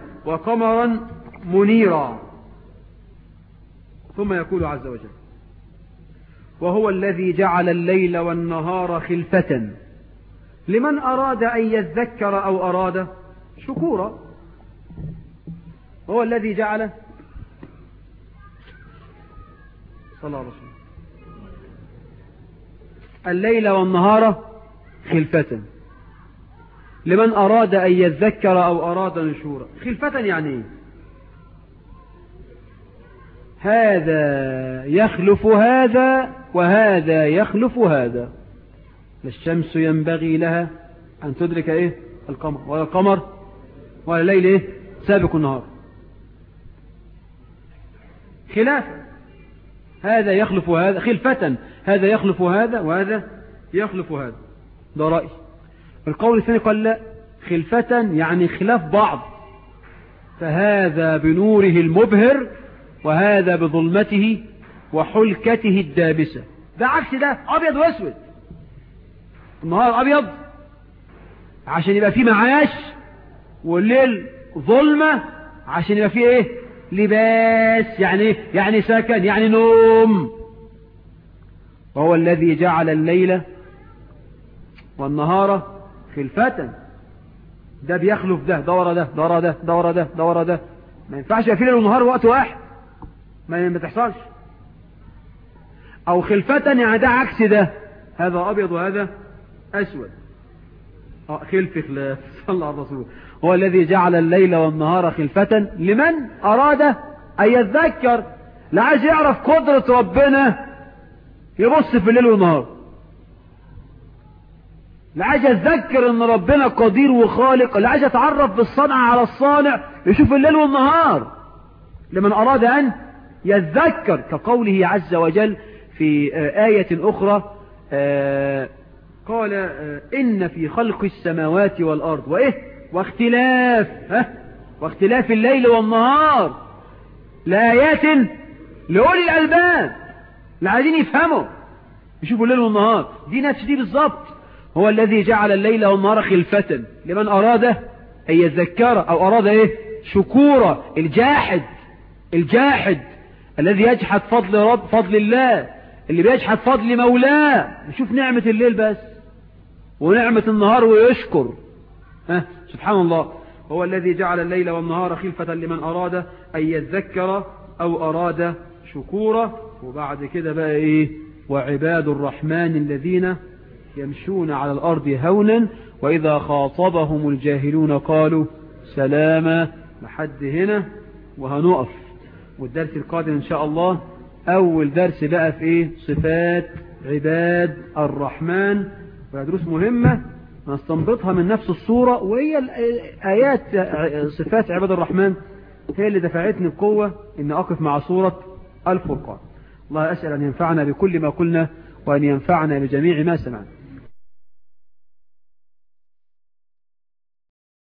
وقمرا منيرا ثم يقول عز وجل وهو الذي جعل الليل والنهار خلفة لمن أراد أن يذكر أو أراد شكورا هو الذي جعل صلى الله عليه وسلم الليل والنهار خلفة لمن أراد أن يذكر أو أراد نشورا خلفة يعني ايه هذا يخلف هذا وهذا يخلف هذا الشمس ينبغي لها أن تدرك إيه القمر ولا القمر ولا الليل إيه سابق النهار خلاف هذا يخلف هذا خلفة هذا يخلف هذا وهذا يخلف هذا ده رأي القول الثاني قال لا خلفة يعني خلاف بعض فهذا بنوره المبهر وهذا بظلمته وحلكته الدابسة ده عكس ده أبيض وأسود النهار أبيض عشان يبقى فيه معاش والليل ظلمة عشان يبقى فيه ايه لباس يعني ايه يعني سكن يعني نوم وهو الذي جعل الليل والنهار خلفة ده بيخلف ده دورة ده دورة ده دورة ده دورة ده ما ينفعش يبقى فيه ليل ونهار وقت واحد ما ما تحصلش او خلفة يعني ده عكس ده هذا ابيض وهذا اسود اه خلف خلاف صلى على الرسول هو الذي جعل الليل والنهار خلفة لمن اراد ان يتذكر لا عايز يعرف قدرة ربنا يبص في الليل والنهار لا عايز يتذكر ان ربنا قدير وخالق لا عايز يتعرف بالصنع على الصانع يشوف الليل والنهار لمن اراد ان يذكر كقوله عز وجل في آية أخرى قال إن في خلق السماوات والأرض وإيه واختلاف ها واختلاف الليل والنهار لآيات لأولي الألباب اللي عايزين يفهموا يشوفوا الليل والنهار دي نفس دي بالظبط هو الذي جعل الليل والنهار خلفة لمن أراد أن يذكر أو أراد إيه شكورا الجاحد الجاحد الذي يجحد فضل رب فضل الله اللي بيجحد فضل مولاه يشوف نعمة الليل بس ونعمة النهار ويشكر ها سبحان الله هو الذي جعل الليل والنهار خلفة لمن أراد أن يذكر أو أراد شكورا وبعد كده بقى إيه وعباد الرحمن الذين يمشون على الأرض هونا وإذا خاطبهم الجاهلون قالوا سلاما لحد هنا وهنقف والدرس القادم إن شاء الله أول درس بقى في إيه صفات عباد الرحمن ودروس مهمة نستنبطها من نفس الصورة وهي آيات صفات عباد الرحمن هي اللي دفعتني بقوة إن أقف مع صورة الفرقان الله أسأل أن ينفعنا بكل ما قلنا وأن ينفعنا بجميع ما سمعنا